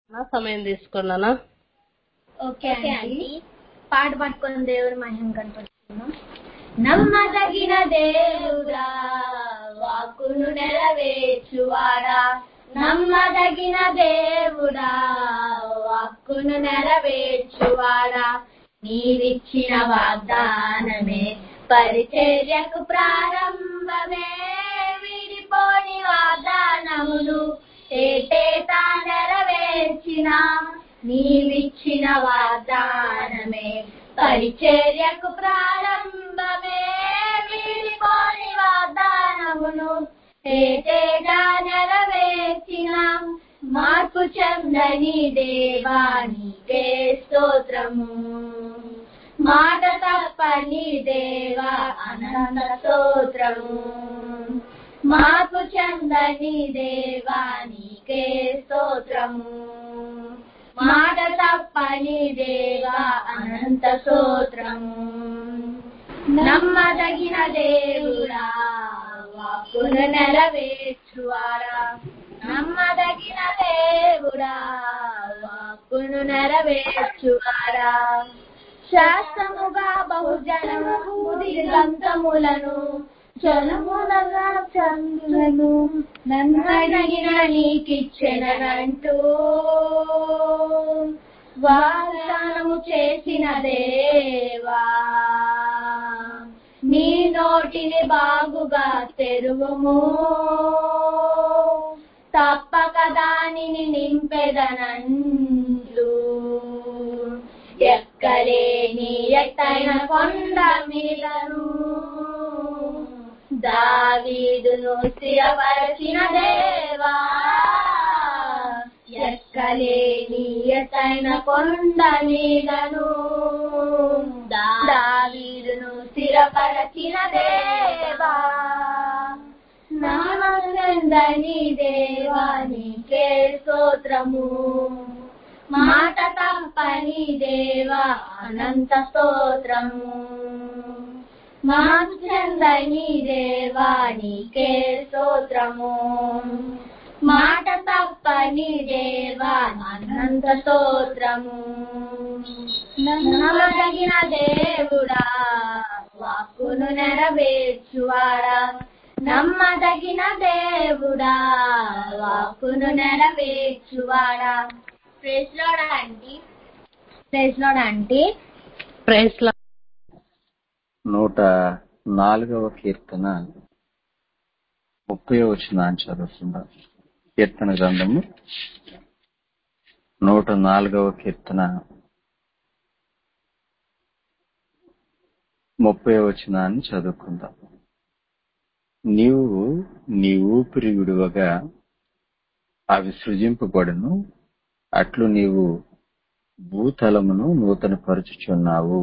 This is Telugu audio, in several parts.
నా సమయం తీసుకున్నానా ఓకే అండి పాట పట్టుకొని దేవుడి మహిమ కనపడుతున్నాం నమ్మదగిన దేవుడా వాక్కును నెరవేర్చువాడా నమ్మదగిన దేవుడా వాక్కును నెరవేర్చువాడా నీవిచ్చిన వాగ్దానమే పరిచర్యకు ప్రారంభమే విడిపోని వాగ్దానములు ఏటేటా నెరవేర్చిన నీవిచ్చిన వాగ్దానమే పరిచర్యకు ప్రారంభమే విడిపోని వాగ్దానమును ఏటేటా నెరవేర్చిన మార్పు చెందని దేవానికే స్తోత్రము మాట తప్పని దేవా అనంత స్తోత్రము మార్పు చెందని దేవానికే స్తోత్రము మాట తప్పని దేవా అనంత స్తోత్రము నమ్మదగిన దేవుడా వాక్కును నెరవేర్చువాడా నమ్మదగిన దేవుడా వాక్కును నెరవేర్చువాడా శాస్త్రముగా బహుజనము దిగంతములను చనుములగా చంద్రులను నన్నడిగిన నీకిచ్చెనంటూ వాగ్దానము చేసిన దేవా నీ నోటిని బాగుగా తెరువుము తప్పక దానిని నింపెదనంట్లు ఎక్కలేని ఎత్తైన కొండ మీదను దావీదును స్థిరపరచిన దేవా ఎక్కలేని ఎత్తైన కొండ మీదను దావీదును స్థిరపరచిన దేవా నామందని దేవానికే స్తోత్రము మాట తప్పని దేవా అనంత స్తోత్రము మాచందని దేవానికే స్తోత్రము మాట తప్పని దేవా అనంత స్తోత్రము నమ్మదగిన దేవుడా వాక్కును నెరవేర్చువాడా నమ్మదగిన దేవుడా వాక్కును నెరవేర్చువాడా ప్రేస్ లోడా ఆంటీ ప్రేస్ లోడా ఆంటీ ప్రైస్ లా నూట నాలుగవ కీర్తన ముప్పై వచ్చిన చదువుతుందా కీర్తన గ్రంథము నూట నాలుగవ కీర్తన ముప్పై వచ్చినాన్ని చదువుకుందాం నీవు నీ ఊపిరి విడువగా అవి సృజింపబడును అట్లు నీవు భూతలమును నూతన పరుచుచున్నావు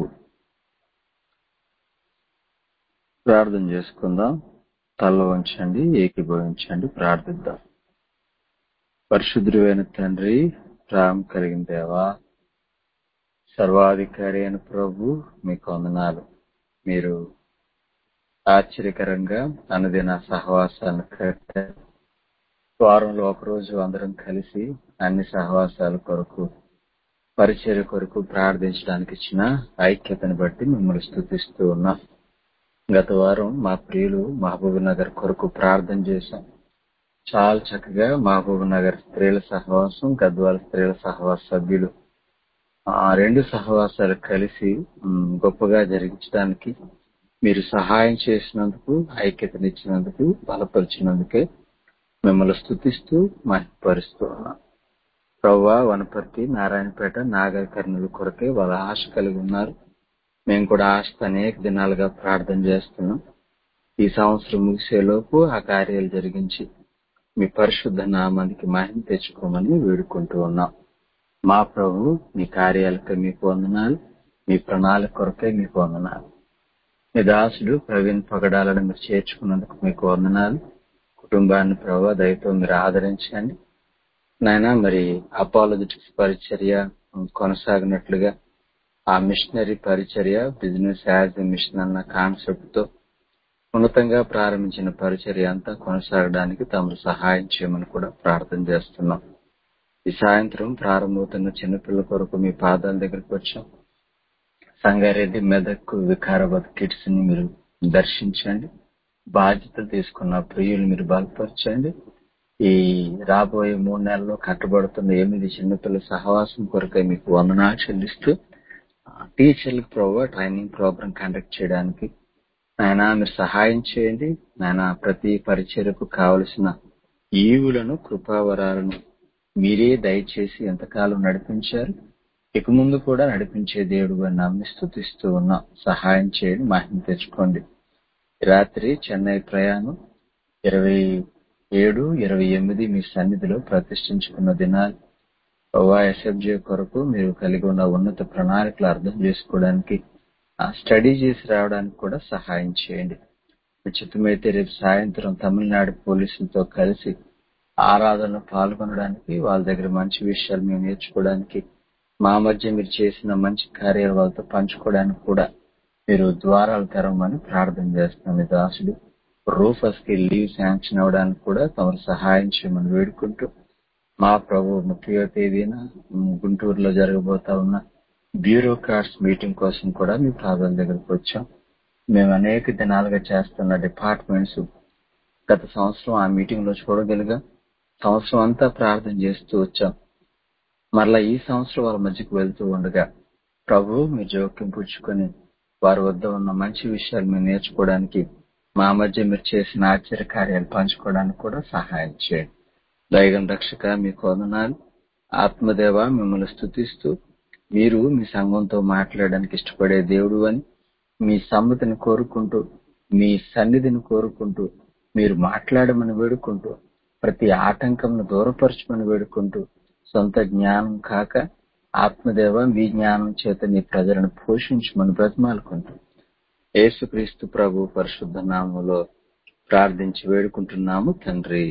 ప్రార్థన చేసుకుందాం తల వంచండి ఏకీభవించండి ప్రార్థిద్దాం పరిశుద్ధుడైన తండ్రి ప్రేమ కలిగిన దేవా సర్వాధికారి అయిన ప్రభు మీకు వందనాలు మీరు ఆశ్చర్యకరంగా అనుదిన సహవాసాన్ని కట్టారు వారంలో ఒకరోజు అందరం కలిసి అన్ని సహవాసాల కొరకు పరిచర్య కొరకు ప్రార్థించడానికి ఇచ్చిన ఐక్యతను బట్టి మిమ్మల్ని స్థుతిస్తూ ఉన్నాం గత వారం మా ప్రియులు మహబూబ్ నగర్ కొరకు ప్రార్థన చేశాం చాలా చక్కగా మహబూబ్ నగర్ స్త్రీల సహవాసం గద్వాల స్త్రీల సహవాస సభ్యులు ఆ రెండు సహవాసాలు కలిసి ఉమ్, గొప్పగా జరిగించడానికి మీరు సహాయం చేసినందుకు ఐక్యతనిచ్చినందుకు బలపరిచినందుకే మిమ్మల్ని స్థుతిస్తూ మహిపరుస్తూ ఉన్నాం ప్రవ్వా వనపర్తి నారాయణపేట నాగర్ కర్నూలు కొరకే వాళ్ళ ఆశ కలిగి ఉన్నారు మేము కూడా ఆశతో అనేక దినాలుగా ప్రార్థన చేస్తున్నాం ఈ సంవత్సరం ముగిసేలోపు ఆ కార్యాలు జరిగించి మీ పరిశుద్ధ నామానికి మహిమ తెచ్చుకోమని వేడుకుంటూ ఉన్నాం మా ప్రభు మీ కార్యాలకై మీకు వందనాలు మీ ప్రణాళిక కొరకై మీకు వందనాలు మీ దాసుడు ప్రవీణ్ పగడాలను మీరు చేర్చుకున్నందుకు మీకు వందనాలు కుటుంబాన్ని ప్రభావ దయతో మీరు ఆదరించండి నాయన మరి అపాలజెటిక్స్ పరిచర్య కొనసాగినట్లుగా ఆ మిషనరీ పరిచర్య బిజినెస్ యాజ్ ఎ మిషన్ అన్న కాన్సెప్ట్ తో ఉన్నతంగా ప్రారంభించిన పరిచర్య అంతా కొనసాగడానికి తమరు సహాయం చేయమని కూడా ప్రార్థన చేస్తున్నాం ఈ సాయంత్రం ప్రారంభమవుతున్న చిన్నపిల్లల కొరకు మీ పాదాల దగ్గరికి వచ్చాం సంగారెడ్డి మెదక్ వికారాబాద్ కిడ్స్ ని మీరు దర్శించండి బాధ్యతలు తీసుకున్న ప్రియులు మీరు బలపరచండి ఈ రాబోయే మూడు నెలల్లో కట్టబడుతున్న ఎనిమిది చిన్నపిల్లల సహవాసం కొరకై మీకు వందనాలు చెల్లిస్తూ టీచర్లకు ప్రభావ ట్రైనింగ్ ప్రోగ్రామ్ కండక్ట్ చేయడానికి నాయన మీరు సహాయం చేయండి నాయన ప్రతి పరిచయకు కావలసిన ఈవులను కృపావరాలను మీరే దయచేసి ఎంతకాలం నడిపించారు ఇక ముందు కూడా నడిపించే దేవుడు అని నమ్మి స్థుతిస్తూ ఉన్నాం సహాయం చేయండి మహిమ తెచ్చుకోండి రాత్రి చెన్నై ప్రయాణం ఇరవై ఏడు ఇరవై ఎనిమిది మీ సన్నిధిలో ప్రతిష్ఠించుకున్న దినాలు ఎస్ఎఫ్జే కొరకు మీరు కలిగి ఉన్న ఉన్నత ప్రణాళికలు అర్థం చేసుకోవడానికి స్టడీ చేసి రావడానికి కూడా సహాయం చేయండి ఉచితమైతే రేపు సాయంత్రం తమిళనాడు పోలీసులతో కలిసి ఆరాధనలో పాల్గొనడానికి వాళ్ళ దగ్గర మంచి విషయాలు మేము నేర్చుకోవడానికి మా మధ్య మీరు చేసిన మంచి కార్యాలు వాళ్ళతో పంచుకోవడానికి కూడా మీరు ద్వారాలు తెరవమని ప్రార్థన చేస్తున్నాం మీ దాసుడు రూఫస్ కి లీవ్ శాంక్షన్ అవ్వడానికి కూడా తమరు సహాయం చేయమని వేడుకుంటూ మా ప్రభు ముఖ్య తేదీన గుంటూరులో జరగబోతా ఉన్న బ్యూరోక్రాట్స్ మీటింగ్ కోసం కూడా మీ పాదాల దగ్గరకు వచ్చాం మేము అనేక దినాలుగా చేస్తున్న డిపార్ట్మెంట్స్ గత సంవత్సరం ఆ మీటింగ్ లో చూడగలిగా సంవత్సరం అంతా ప్రార్థన చేస్తూ వచ్చాం మరలా ఈ సంవత్సరం వాళ్ళ మధ్యకు వెళ్తూ ఉండగా ప్రభు మీరు జోక్యం పుచ్చుకొని వారి వద్ద ఉన్న మంచి విషయాలు మేము నేర్చుకోవడానికి మా మధ్య మీరు చేసిన ఆశ్చర్య కార్యాలు పంచుకోవడానికి కూడా సహాయం చేయండి దైవం రక్షక మీకు వందనాలు ఆత్మదేవ మిమ్మల్ని స్థుతిస్తూ మీరు మీ సంఘంతో మాట్లాడడానికి ఇష్టపడే దేవుడు అని మీ సమ్మతిని కోరుకుంటూ మీ సన్నిధిని కోరుకుంటూ మీరు మాట్లాడమని వేడుకుంటూ ప్రతి ఆటంకంను దూరపరచమని వేడుకుంటూ సొంత జ్ఞానం కాక ఆత్మదేవ మీ జ్ఞానం చేత నీ ప్రజలను పోషించమని బ్రతిమాలుకుంటూ యేసుక్రీస్తు ప్రభు పరిశుద్ధ నామంలో ప్రార్థించి వేడుకుంటున్నాము తండ్రి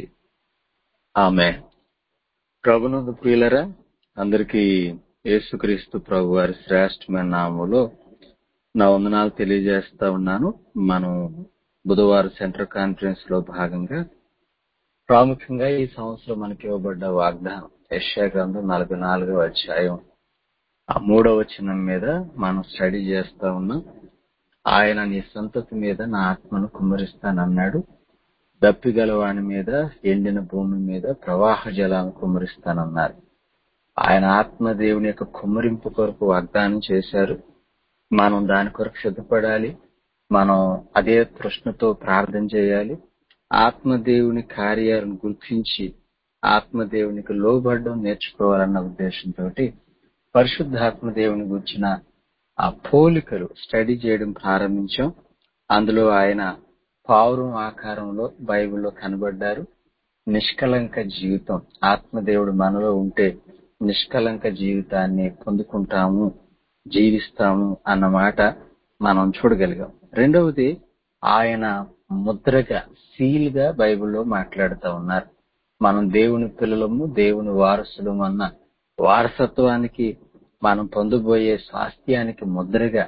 ఆమె ప్రభునందు ప్రియులరా అందరికీ యేసుక్రీస్తు ప్రభు వారి శ్రేష్టమైన నామంలో నా వందనాలు తెలియజేస్తా ఉన్నాను మనం బుధవారం సెంట్రల్ కాన్ఫరెన్స్ లో భాగంగా ప్రాముఖ్యంగా ఈ సంవత్సరం మనకి ఇవ్వబడ్డ వాగ్దానం యశ్యా గ్రంథం నలభై నాలుగవ అధ్యాయం ఆ మూడవ వచనం మీద మనం స్టడీ చేస్తా ఉన్నాం ఆయన నీ సంతతి మీద నా ఆత్మను కుమ్మరిస్తానన్నాడు దప్పిగల వాని మీద ఎండిన భూమి మీద ప్రవాహ జలాలను కుమ్మరిస్తానన్నారు ఆయన ఆత్మ దేవుని యొక్క కుమ్మరింపు కొరకు వాగ్దానం చేశారు మనం దాని కొరకు సిద్ధపడాలి మనం అదే తృష్ణతో ప్రార్థన చేయాలి ఆత్మదేవుని కార్యాలను గుర్తించి ఆత్మదేవునికి లోబడడం నేర్చుకోవాలన్న ఉద్దేశంతో పరిశుద్ధాత్మ దేవుని గుర్చిన ఆ పోలికలు స్టడీ చేయడం ప్రారంభించాం అందులో ఆయన పావురం ఆకారంలో బైబిల్లో కనబడ్డారు నిష్కలంక జీవితం ఆత్మదేవుడు మనలో ఉంటే నిష్కలంక జీవితాన్ని పొందుకుంటాము జీవిస్తాము అన్న మాట మనం చూడగలిగాం రెండవది ఆయన ముద్రగా సీల్ గా బైబిల్లో మాట్లాడుతూ ఉన్నారు మనం దేవుని పిల్లలము దేవుని వారసులము అన్న వారసత్వానికి మనం పొందబోయే స్వాస్థ్యానికి ముద్రగా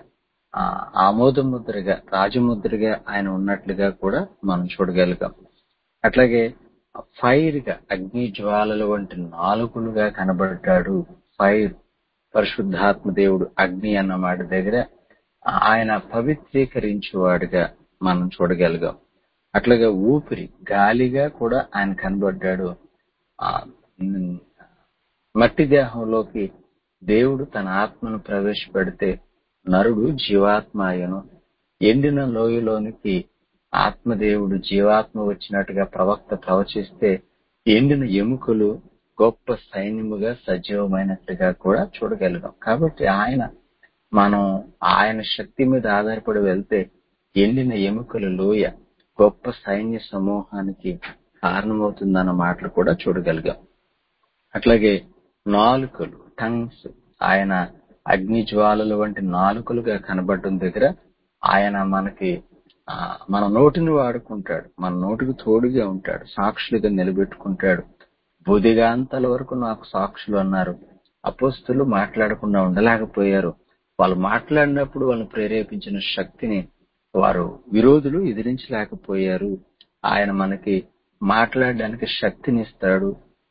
ఆమోద ముద్రగా రాజముద్రగా ఆయన ఉన్నట్లుగా కూడా మనం చూడగలిగాం అట్లాగే ఫైర్ గా అగ్ని జ్వాలల వంటి నాలుగులుగా కనబడ్డాడు ఫైర్ పరిశుద్ధాత్మ దేవుడు అగ్ని అన్న మాట దగ్గర ఆయన పవిత్రీకరించేవాడుగా మనం చూడగలిగాం అట్లాగే ఊపిరి గాలిగా కూడా ఆయన కనబడ్డాడు మట్టి దేహంలోకి దేవుడు తన ఆత్మను ప్రవేశపెడితే నరుడు జీవాత్మాయను ఎండిన లోయలోనికి ఆత్మదేవుడు జీవాత్మ వచ్చినట్టుగా ప్రవక్త ప్రవచిస్తే ఎండిన ఎముకలు గొప్ప సైన్యముగా సజీవమైనట్టుగా కూడా చూడగలిగాం కాబట్టి ఆయన మనం ఆయన శక్తి మీద ఆధారపడి వెళ్తే ఎండిన ఎముకల లోయ గొప్ప సైన్య సమూహానికి కారణమవుతుందన్న మాటలు కూడా చూడగలిగాం అట్లాగే నాలుకలు టంగ్స్ ఆయన అగ్ని జ్వాలలు వంటి నాలుకలుగా కనబడటం దగ్గర ఆయన మనకి మన నోటిని వాడుకుంటాడు మన నోటికి తోడుగా ఉంటాడు సాక్షులుగా నిలబెట్టుకుంటాడు బుధిగాంతల వరకు నాకు సాక్షులు అన్నారు అపోస్తులు మాట్లాడకుండా ఉండలేకపోయారు వాళ్ళు మాట్లాడినప్పుడు వాళ్ళని ప్రేరేపించిన శక్తిని వారు విరోధులు ఎదిరించలేకపోయారు ఆయన మనకి మాట్లాడడానికి శక్తిని ఇస్తాడు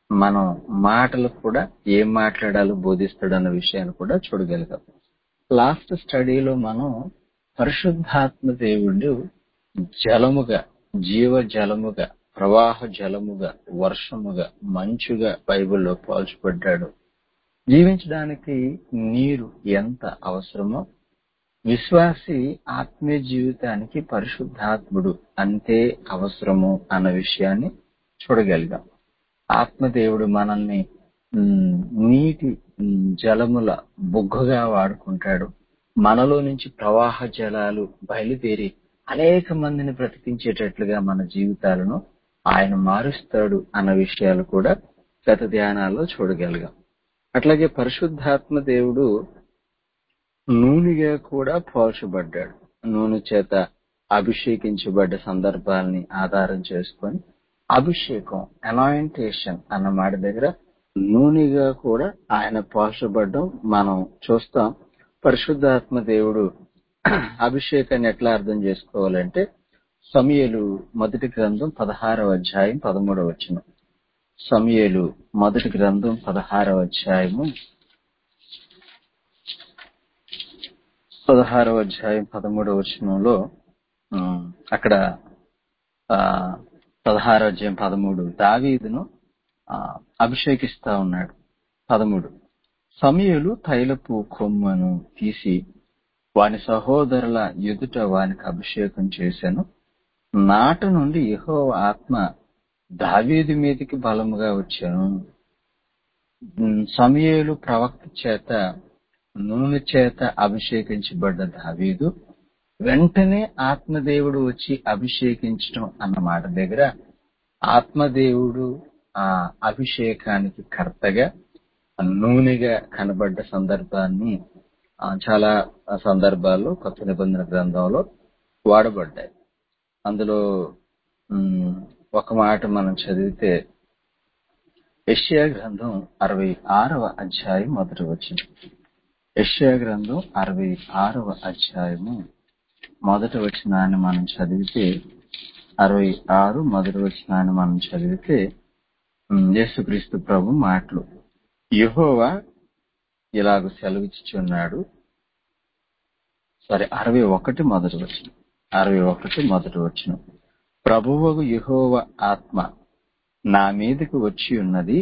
మనం మాటలు కూడా ఏం మాట్లాడాలో బోధిస్తాడు అన్న విషయాన్ని కూడా చూడగలిగాం లాస్ట్ స్టడీలో మనం పరిశుద్ధాత్మ దేవుడు జలముగా జీవ జలముగా ప్రవాహ జలముగా వర్షముగా మంచుగా బైబిల్లో పోల్చబడ్డాడు జీవించడానికి నీరు ఎంత అవసరమో విశ్వాసి ఆత్మీయ జీవితానికి పరిశుద్ధాత్ముడు అంతే అవసరము అన్న విషయాన్ని చూడగలిగాం ఆత్మదేవుడు మనల్ని ఉమ్, నీటి ఉమ్, జలముల బుగ్గగా వాడుకుంటాడు మనలో నుంచి ప్రవాహ జలాలు బయలుదేరి అనేక మందిని బ్రతికించేటట్లుగా మన జీవితాలను ఆయన మారుస్తాడు అన్న విషయాలు కూడా గత ధ్యానాల్లో చూడగలిగాం అట్లాగే పరిశుద్ధాత్మ దేవుడు నూనెగా కూడా పోల్చబడ్డాడు నూనె చేత అభిషేకించబడ్డ సందర్భాల్ని ఆధారం చేసుకొని అభిషేకం అనాయింటేషన్ అన్న మాట దగ్గర నూనెగా కూడా ఆయన పోల్చబడ్డం మనం చూస్తాం పరిశుద్ధాత్మ దేవుడు అభిషేకాన్ని ఎట్లా అర్థం చేసుకోవాలంటే సమయలు మొదటి గ్రంథం పదహారవ అధ్యాయం పదమూడవ వచనం సమయలు మొదటి గ్రంథం పదహారవ అధ్యాయము పదహారవ అధ్యాయం పదమూడవ వచనంలో ఉమ్, అక్కడ ఆ పదహారవ అధ్యాయం పదమూడు దావీదును ఆ, అభిషేకిస్తా ఉన్నాడు పదమూడు సమయలు తైలపు కొమ్మను తీసి వాని సహోదరుల ఎదుట వానికి అభిషేకం చేశాను నాట నుండి యెహో ఆత్మ దావీదు మీదకి బలముగా వచ్చాను ఉమ్, సమయలు ప్రవక్త చేత నూనె చేత అభిషేకించబడ్డ దావీదు వెంటనే ఆత్మదేవుడు వచ్చి అభిషేకించడం అన్న మాట దగ్గర ఆత్మదేవుడు ఆ అభిషేకానికి కర్తగా నూనెగా కనబడ్డ సందర్భాన్ని ఆ, చాలా సందర్భాల్లో కొత్త నిబంధన గ్రంథంలో వాడబడ్డాయి అందులో ఉమ్, ఒక మాట మనం చదివితే యెషయా గ్రంథం అరవై ఆరవ అధ్యాయం మొదటి వచ్చింది యెషయా గ్రంథం అరవై ఆరవ అధ్యాయము మొదటి వచనాన్ని మనం చదివితే అరవై ఆరు మొదటి వచనాన్ని మనం చదివితే ఉమ్, యేసుక్రీస్తు ప్రభు మాటలు యెహోవా ఇలాగ సెలవిచ్చుచున్నాడు సరే అరవై ఒకటి మొదటి వచనం అరవై ఒకటి మొదటి వచనం ప్రభువగు యెహోవ ఆత్మ నా మీదకి వచ్చి ఉన్నది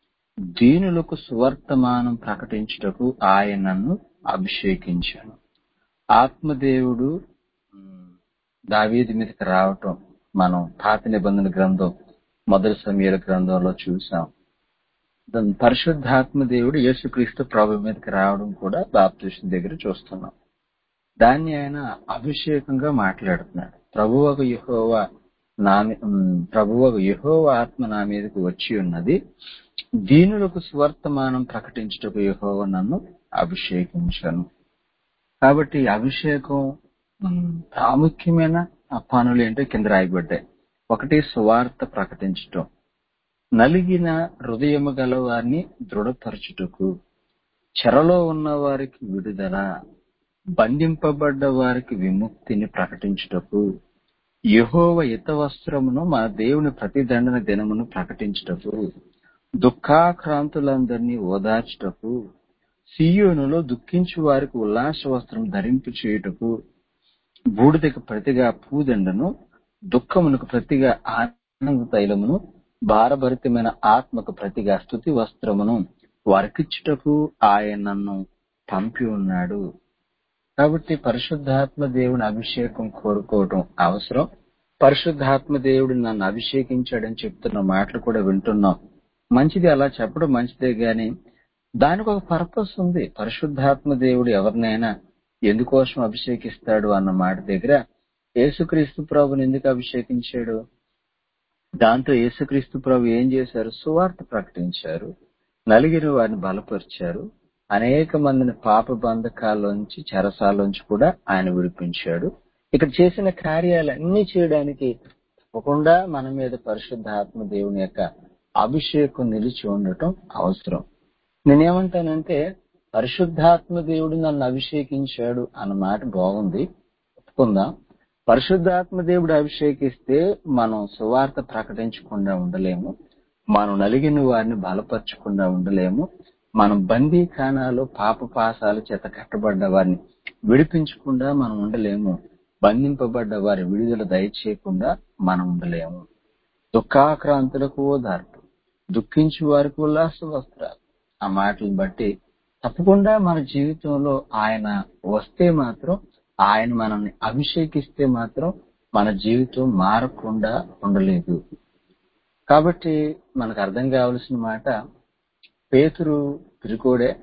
దీనులకు సువర్తమానం ప్రకటించుటకు ఆయన నన్ను అభిషేకించాను ఆత్మదేవుడు ఉమ్, దావీదు మీదకి రావటం మనం పాత నిబంధన గ్రంథం మొదటి సమయాల గ్రంథంలో చూసాం దాని పరిశుద్ధాత్మ దేవుడు యేసుక్రీస్తు ప్రభు మీదకి రావడం కూడా బాప్తిస్ట్ దగ్గర చూస్తున్నాం దాన్ని ఆయన అభిషేకంగా మాట్లాడుతున్నాడు ప్రభువకు యెహోవా నా మీ- ఉమ్, ప్రభువకు యెహోవా ఆత్మ నా మీదకి వచ్చి ఉన్నది దీనులకు సువర్తమానం ప్రకటించుటకు యెహోవ నన్ను అభిషేకించాను కాబట్టి అభిషేకం ఉమ్, ప్రాముఖ్యమైన ఆ పనులు ఏంటో కింద రాయబడ్డాయి ఒకటి సువార్త ప్రకటించటం నలిగిన హృదయము గల వారిని దృఢపరచుటకు చెరలో ఉన్న వారికి విడుదల బంధింపబడ్డ వారికి విముక్తిని ప్రకటించుటకు యెహోవ వస్త్రమును మన దేవుని ప్రతిదండన దినమును ప్రకటించుటకు దుఃఖాక్రాంతులందరినీ ఓదార్చుటకు సియోనులో దుఃఖించు వారికి ఉల్లాస వస్త్రం ధరింపు చేయుటకు బూడిదకు ప్రతిగా పూదండను దుఃఖమునకు ప్రతిగా ఆనంద తైలమును భారభరితమైన ఆత్మకు ప్రతిగా స్థుతి వస్త్రమును వారికిచ్చుటకు ఆయన నన్ను పంపి ఉన్నాడు కాబట్టి పరిశుద్ధాత్మ దేవుని అభిషేకం కోరుకోవటం అవసరం పరిశుద్ధాత్మ దేవుడు నన్ను అభిషేకించాడని చెప్తున్న మాటలు కూడా వింటున్నాం మంచిది అలా చెప్పడం మంచిదే గాని దానికి ఒక పర్పస్ ఉంది పరిశుద్ధాత్మ దేవుడు ఎవరినైనా ఎందుకోసం అభిషేకిస్తాడు అన్న మాట దగ్గర యేసుక్రీస్తు ప్రభుని ఎందుకు అభిషేకించాడు దాంతో యేసుక్రీస్తు ప్రభు ఏం చేశారు సువార్త ప్రకటించారు నలిగిన వారిని బలపరిచారు అనేక మందిని పాప బంధకాల్లోంచి చెరసాల్లోంచి కూడా ఆయన విడిపించాడు ఇక్కడ చేసిన కార్యాలన్నీ చేయడానికి తప్పకుండా మన మీద పరిశుద్ధాత్మ దేవుని యొక్క అభిషేకం నిలిచి ఉండటం అవసరం నేనేమంటానంటే పరిశుద్ధాత్మ దేవుడు నన్ను అభిషేకించాడు అన్న మాట బాగుంది ఒప్పుకుందాం పరిశుద్ధాత్మ దేవుడు అభిషేకిస్తే మనం సువార్త ప్రకటించకుండా ఉండలేము మనం నలిగిన వారిని బలపరచకుండా ఉండలేము మనం బందీ ఖానాలో పాప పాసాల చేత కట్టబడ్డ వారిని విడిపించకుండా మనం ఉండలేము బంధింపబడ్డ వారి విడుదల దయచేయకుండా మనం ఉండలేము దుఃఖాక్రాంతులకు ఓదార్పు దుఃఖించు వారికి ఉల్లాస వస్త్రాలు ఆ మాటలను బట్టి తప్పకుండా మన జీవితంలో ఆయన వస్తే మాత్రం ఆయన మనల్ని అభిషేకిస్తే మాత్రం మన జీవితం మారకుండా ఉండలేదు కాబట్టి మనకు అర్థం కావలసిన మాట పేతురు పిరుకోడే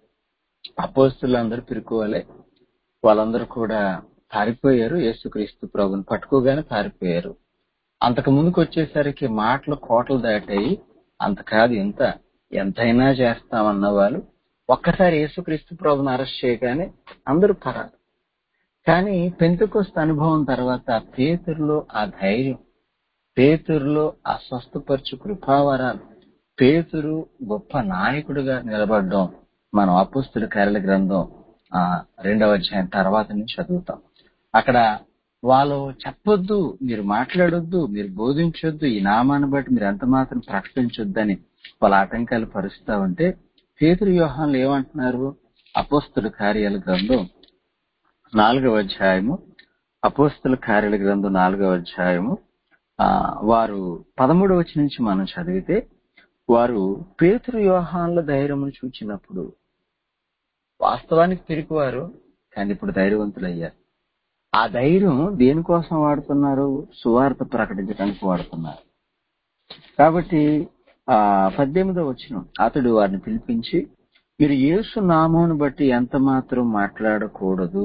అపోస్తులందరూ పిరుకోలే వాళ్ళందరూ కూడా పారిపోయారు యేసుక్రీస్తు ప్రభుని పట్టుకోగానే పారిపోయారు అంతకు ముందుకు వచ్చేసరికి మాటలు కోటలు దాటాయి అంత కాదు ఎంత ఎంతైనా చేస్తామన్న వాళ్ళు ఒక్కసారి యేసుక్రీస్తు ప్రభుని అరెస్ట్ చేయగానే అందరూ పరారు కానీ పెంతుకొస్త అనుభవం తర్వాత పేతురులో ఆ ధైర్యం పేతురులో ఆ స్వస్థపరచు కృపావరాలు పేతురు గొప్ప నాయకుడిగా నిలబడడం మనం అపుస్తుల కార్యాల గ్రంథం ఆ రెండవ అధ్యాయం తర్వాత నుంచి చదువుతాం అక్కడ వాళ్ళు చెప్పొద్దు మీరు మాట్లాడొద్దు మీరు బోధించొద్దు ఈ నామాన్ని బట్టి మీరు ఎంత మాత్రం ప్రకటించొద్దని వాళ్ళ ఆటంకాలు పరుస్తా ఉంటే పేతురు వ్యూహాన్లు ఏమంటున్నారు అపోస్తుల కార్యాల గ్రంథం నాలుగవ అధ్యాయము అపోస్తుల కార్యాల గ్రంథం నాలుగవ అధ్యాయము ఆ వారు పదమూడవ వచ్చి నుంచి మనం చదివితే వారు పేతురు వ్యూహాన్ల ధైర్యమును చూచినప్పుడు వాస్తవానికి పిరికివారు కానీ ఇప్పుడు ధైర్యవంతులయ్యారు ఆ ధైర్యం దేనికోసం వాడుతున్నారు సువార్త ప్రకటించడానికి వాడుతున్నారు కాబట్టి ఆ పద్దెనిమిదో వచ్చిన అతడు వారిని పిలిపించి మీరు యేసు నామమును బట్టి ఎంత మాత్రం మాట్లాడకూడదు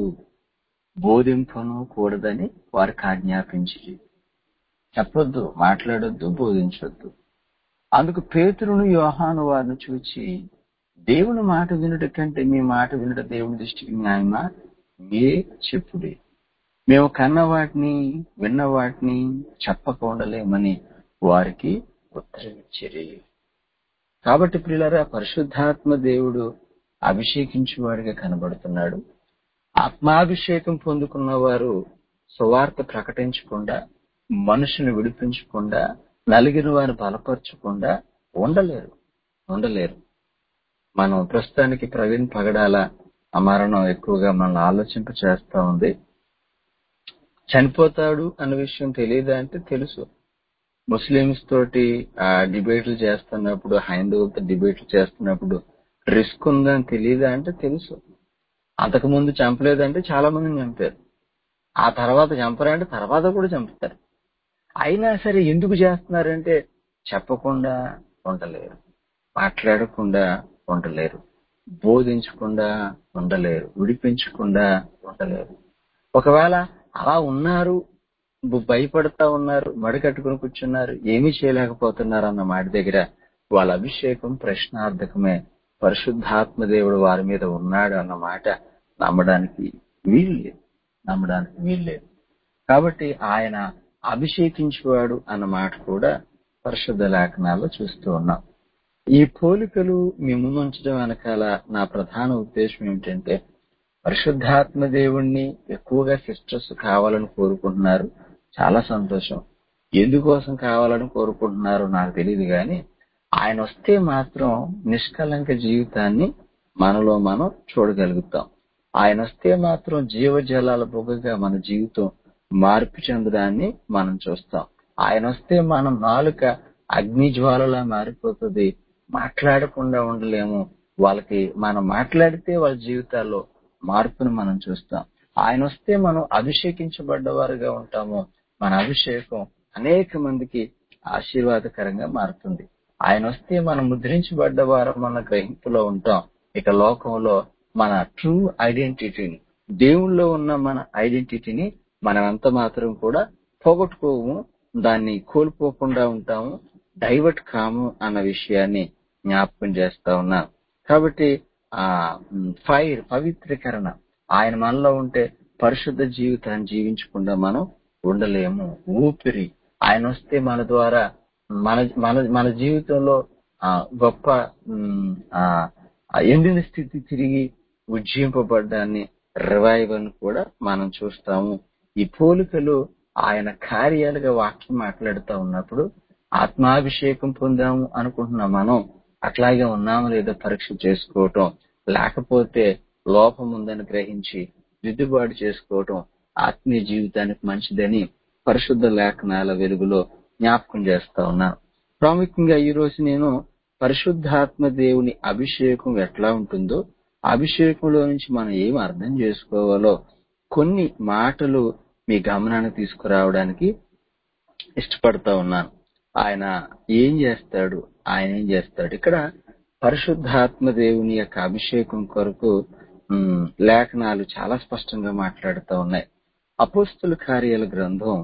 బోధింపను కూడదని వారికి ఆజ్ఞాపించి చెప్పొద్దు మాట్లాడొద్దు బోధించొద్దు అందుకు పేతురును యోహాను వారిని చూచి దేవుని మాట వినుట కంటే మీ మాట వినుట దేవుని దృష్టికి న్యాయమా మీరే చెప్పుడి మేము కన్న వాటిని విన్న వాటిని చెప్పక ఉండలేమని వారికి ఉత్తరమిచ్చిరి కాబట్టి ప్రియులరా పరిశుద్ధాత్మ దేవుడు అభిషేకించేవాడిగా కనబడుతున్నాడు ఆత్మాభిషేకం పొందుకున్న వారు సువార్త ప్రకటించకుండా మనుషుని విడిపించకుండా నలిగిన వారిని బలపరచకుండా ఉండలేరు ఉండలేరు మనం ప్రస్తుతానికి ప్రవీణ్ పగడాల ఆ మరణం ఎక్కువగా మనల్ని ఆలోచింప చేస్తా ఉంది చనిపోతాడు అన్న విషయం తెలియదా అంటే తెలుసు ముస్లిమ్స్ తోటి ఆ డిబేట్లు చేస్తున్నప్పుడు హైందవులతో డిబేట్లు చేస్తున్నప్పుడు రిస్క్ ఉందని తెలియదా అంటే తెలుసు అంతకు ముందు చంపలేదంటే చాలా మందిని చంపారు ఆ తర్వాత చంపరంటే తర్వాత కూడా చంపుతారు అయినా సరే ఎందుకు చేస్తున్నారంటే చెప్పకుండా ఉండలేరు మాట్లాడకుండా ఉండలేరు బోధించకుండా ఉండలేరు విడిపించకుండా ఉండలేరు ఒకవేళ అలా ఉన్నారు బు- భయపడతా ఉన్నారు మడికట్టుకుని కూర్చున్నారు ఏమీ చేయలేకపోతున్నారు అన్న మాట దగ్గర వాళ్ళ అభిషేకం ప్రశ్నార్థకమే పరిశుద్ధాత్మ దేవుడు వారి మీద ఉన్నాడు అన్న మాట నమ్మడానికి వీలు లేదు నమ్మడానికి వీలు లేదు కాబట్టి ఆయన అభిషేకించేవాడు అన్న మాట కూడా పరిశుద్ధ లేఖనాల్లో చూస్తూ ఉన్నాం ఈ పోలికలు మీ ముందు ఉంచడం వెనకాల నా ప్రధాన ఉద్దేశం ఏమిటంటే పరిశుద్ధాత్మ దేవుణ్ణి ఎక్కువగా సిస్టర్స్ కావాలని కోరుకుంటున్నారు చాలా సంతోషం ఎందుకోసం కావాలని కోరుకుంటున్నారో నాకు తెలియదు కానీ ఆయన వస్తే మాత్రం నిష్కలంక జీవితాన్ని మనలో మనం చూడగలుగుతాం ఆయన వస్తే మాత్రం జీవజలాల బొగ్గగా మన జీవితం మార్పు చెందడాన్ని మనం చూస్తాం ఆయన వస్తే మనం నాలుక అగ్ని జ్వాలలా మారిపోతుంది మాట్లాడకుండా ఉండలేము వాళ్ళకి మనం మాట్లాడితే వాళ్ళ జీవితాల్లో మార్పును మనం చూస్తాం ఆయన వస్తే మనం అభిషేకించబడ్డవారుగా ఉంటాము మన అభిషేకం అనేక మందికి ఆశీర్వాదకరంగా మారుతుంది ఆయన వస్తే మనం ముద్రించబడ్డవారు మన గ్రహింపులో ఉంటాం ఇక లోకంలో మన ట్రూ ఐడెంటిటీని దేవుళ్ళో ఉన్న మన ఐడెంటిటీని మనం ఎంత మాత్రం కూడా పోగొట్టుకోము దాన్ని కోల్పోకుండా ఉంటాము డైవర్ట్ కాము అన్న విషయాన్ని జ్ఞాపకం చేస్తా ఉన్నాను కాబట్టి ఆ ఫైర్ పవిత్రీకరణ ఆయన మనలో ఉంటే పరిశుద్ధ జీవితాన్ని జీవించకుండా మనం ఉండలేము ఊపిరి ఆయన వస్తే మన ద్వారా మన మన మన జీవితంలో ఆ గొప్ప ఉమ్, ఆ ఆ ఎండిన స్థితి తిరిగి ఉజ్జింపబడ్డాన్ని రివైవల్ కూడా మనం చూస్తాము ఈ పోలికలు ఆయన కార్యాలుగా వాక్యం మాట్లాడుతూ ఉన్నప్పుడు ఆత్మాభిషేకం పొందాము అనుకుంటున్న మనం అట్లాగే ఉన్నామో లేదో పరీక్ష చేసుకోవటం లేకపోతే లోపం ఉందని గ్రహించి దిద్దుబాటు చేసుకోవటం ఆత్మీయ జీవితానికి మంచిదని పరిశుద్ధ లేఖనాల వెలుగులో జ్ఞాపకం చేస్తా ఉన్నాను ప్రాముఖ్యంగా ఈ రోజు నేను పరిశుద్ధాత్మ దేవుని అభిషేకం ఎట్లా ఉంటుందో అభిషేకంలో నుంచి మనం ఏం అర్థం చేసుకోవాలో కొన్ని మాటలు మీ గమనానికి తీసుకురావడానికి ఇష్టపడతా ఉన్నాను ఆయన ఏం చేస్తాడు ఆయన ఏం చేస్తాడు ఇక్కడ పరిశుద్ధాత్మ దేవుని యొక్క అభిషేకం కొరకు ఉమ్, లేఖనాలు చాలా స్పష్టంగా మాట్లాడుతూ ఉన్నాయి అపోస్తుల కార్యాల గ్రంథం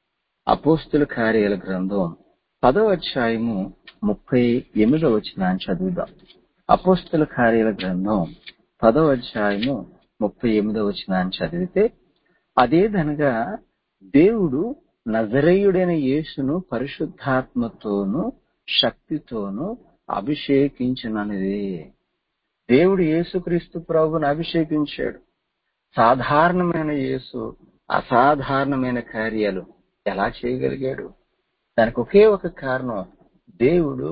అపోస్తుల కార్యాల గ్రంథం పదవ అధ్యాయము ముప్పై ఎనిమిదవ వచనాన్ని చదువుదాం అపోస్తుల కార్యాల గ్రంథం పదవ అధ్యాయము ముప్పై ఎనిమిదవ వచనాన్ని చదివితే అదేదనగా దేవుడు నజరేయుడైన యేసును పరిశుద్ధాత్మతోను శక్తితోను అభిషేకించినది దేవుడు యేసుక్రీస్తు ప్రభుని అభిషేకించాడు సాధారణమైన యేసు అసాధారణమైన కార్యాలు ఎలా చేయగలిగాడు దానికి ఒకే ఒక కారణం దేవుడు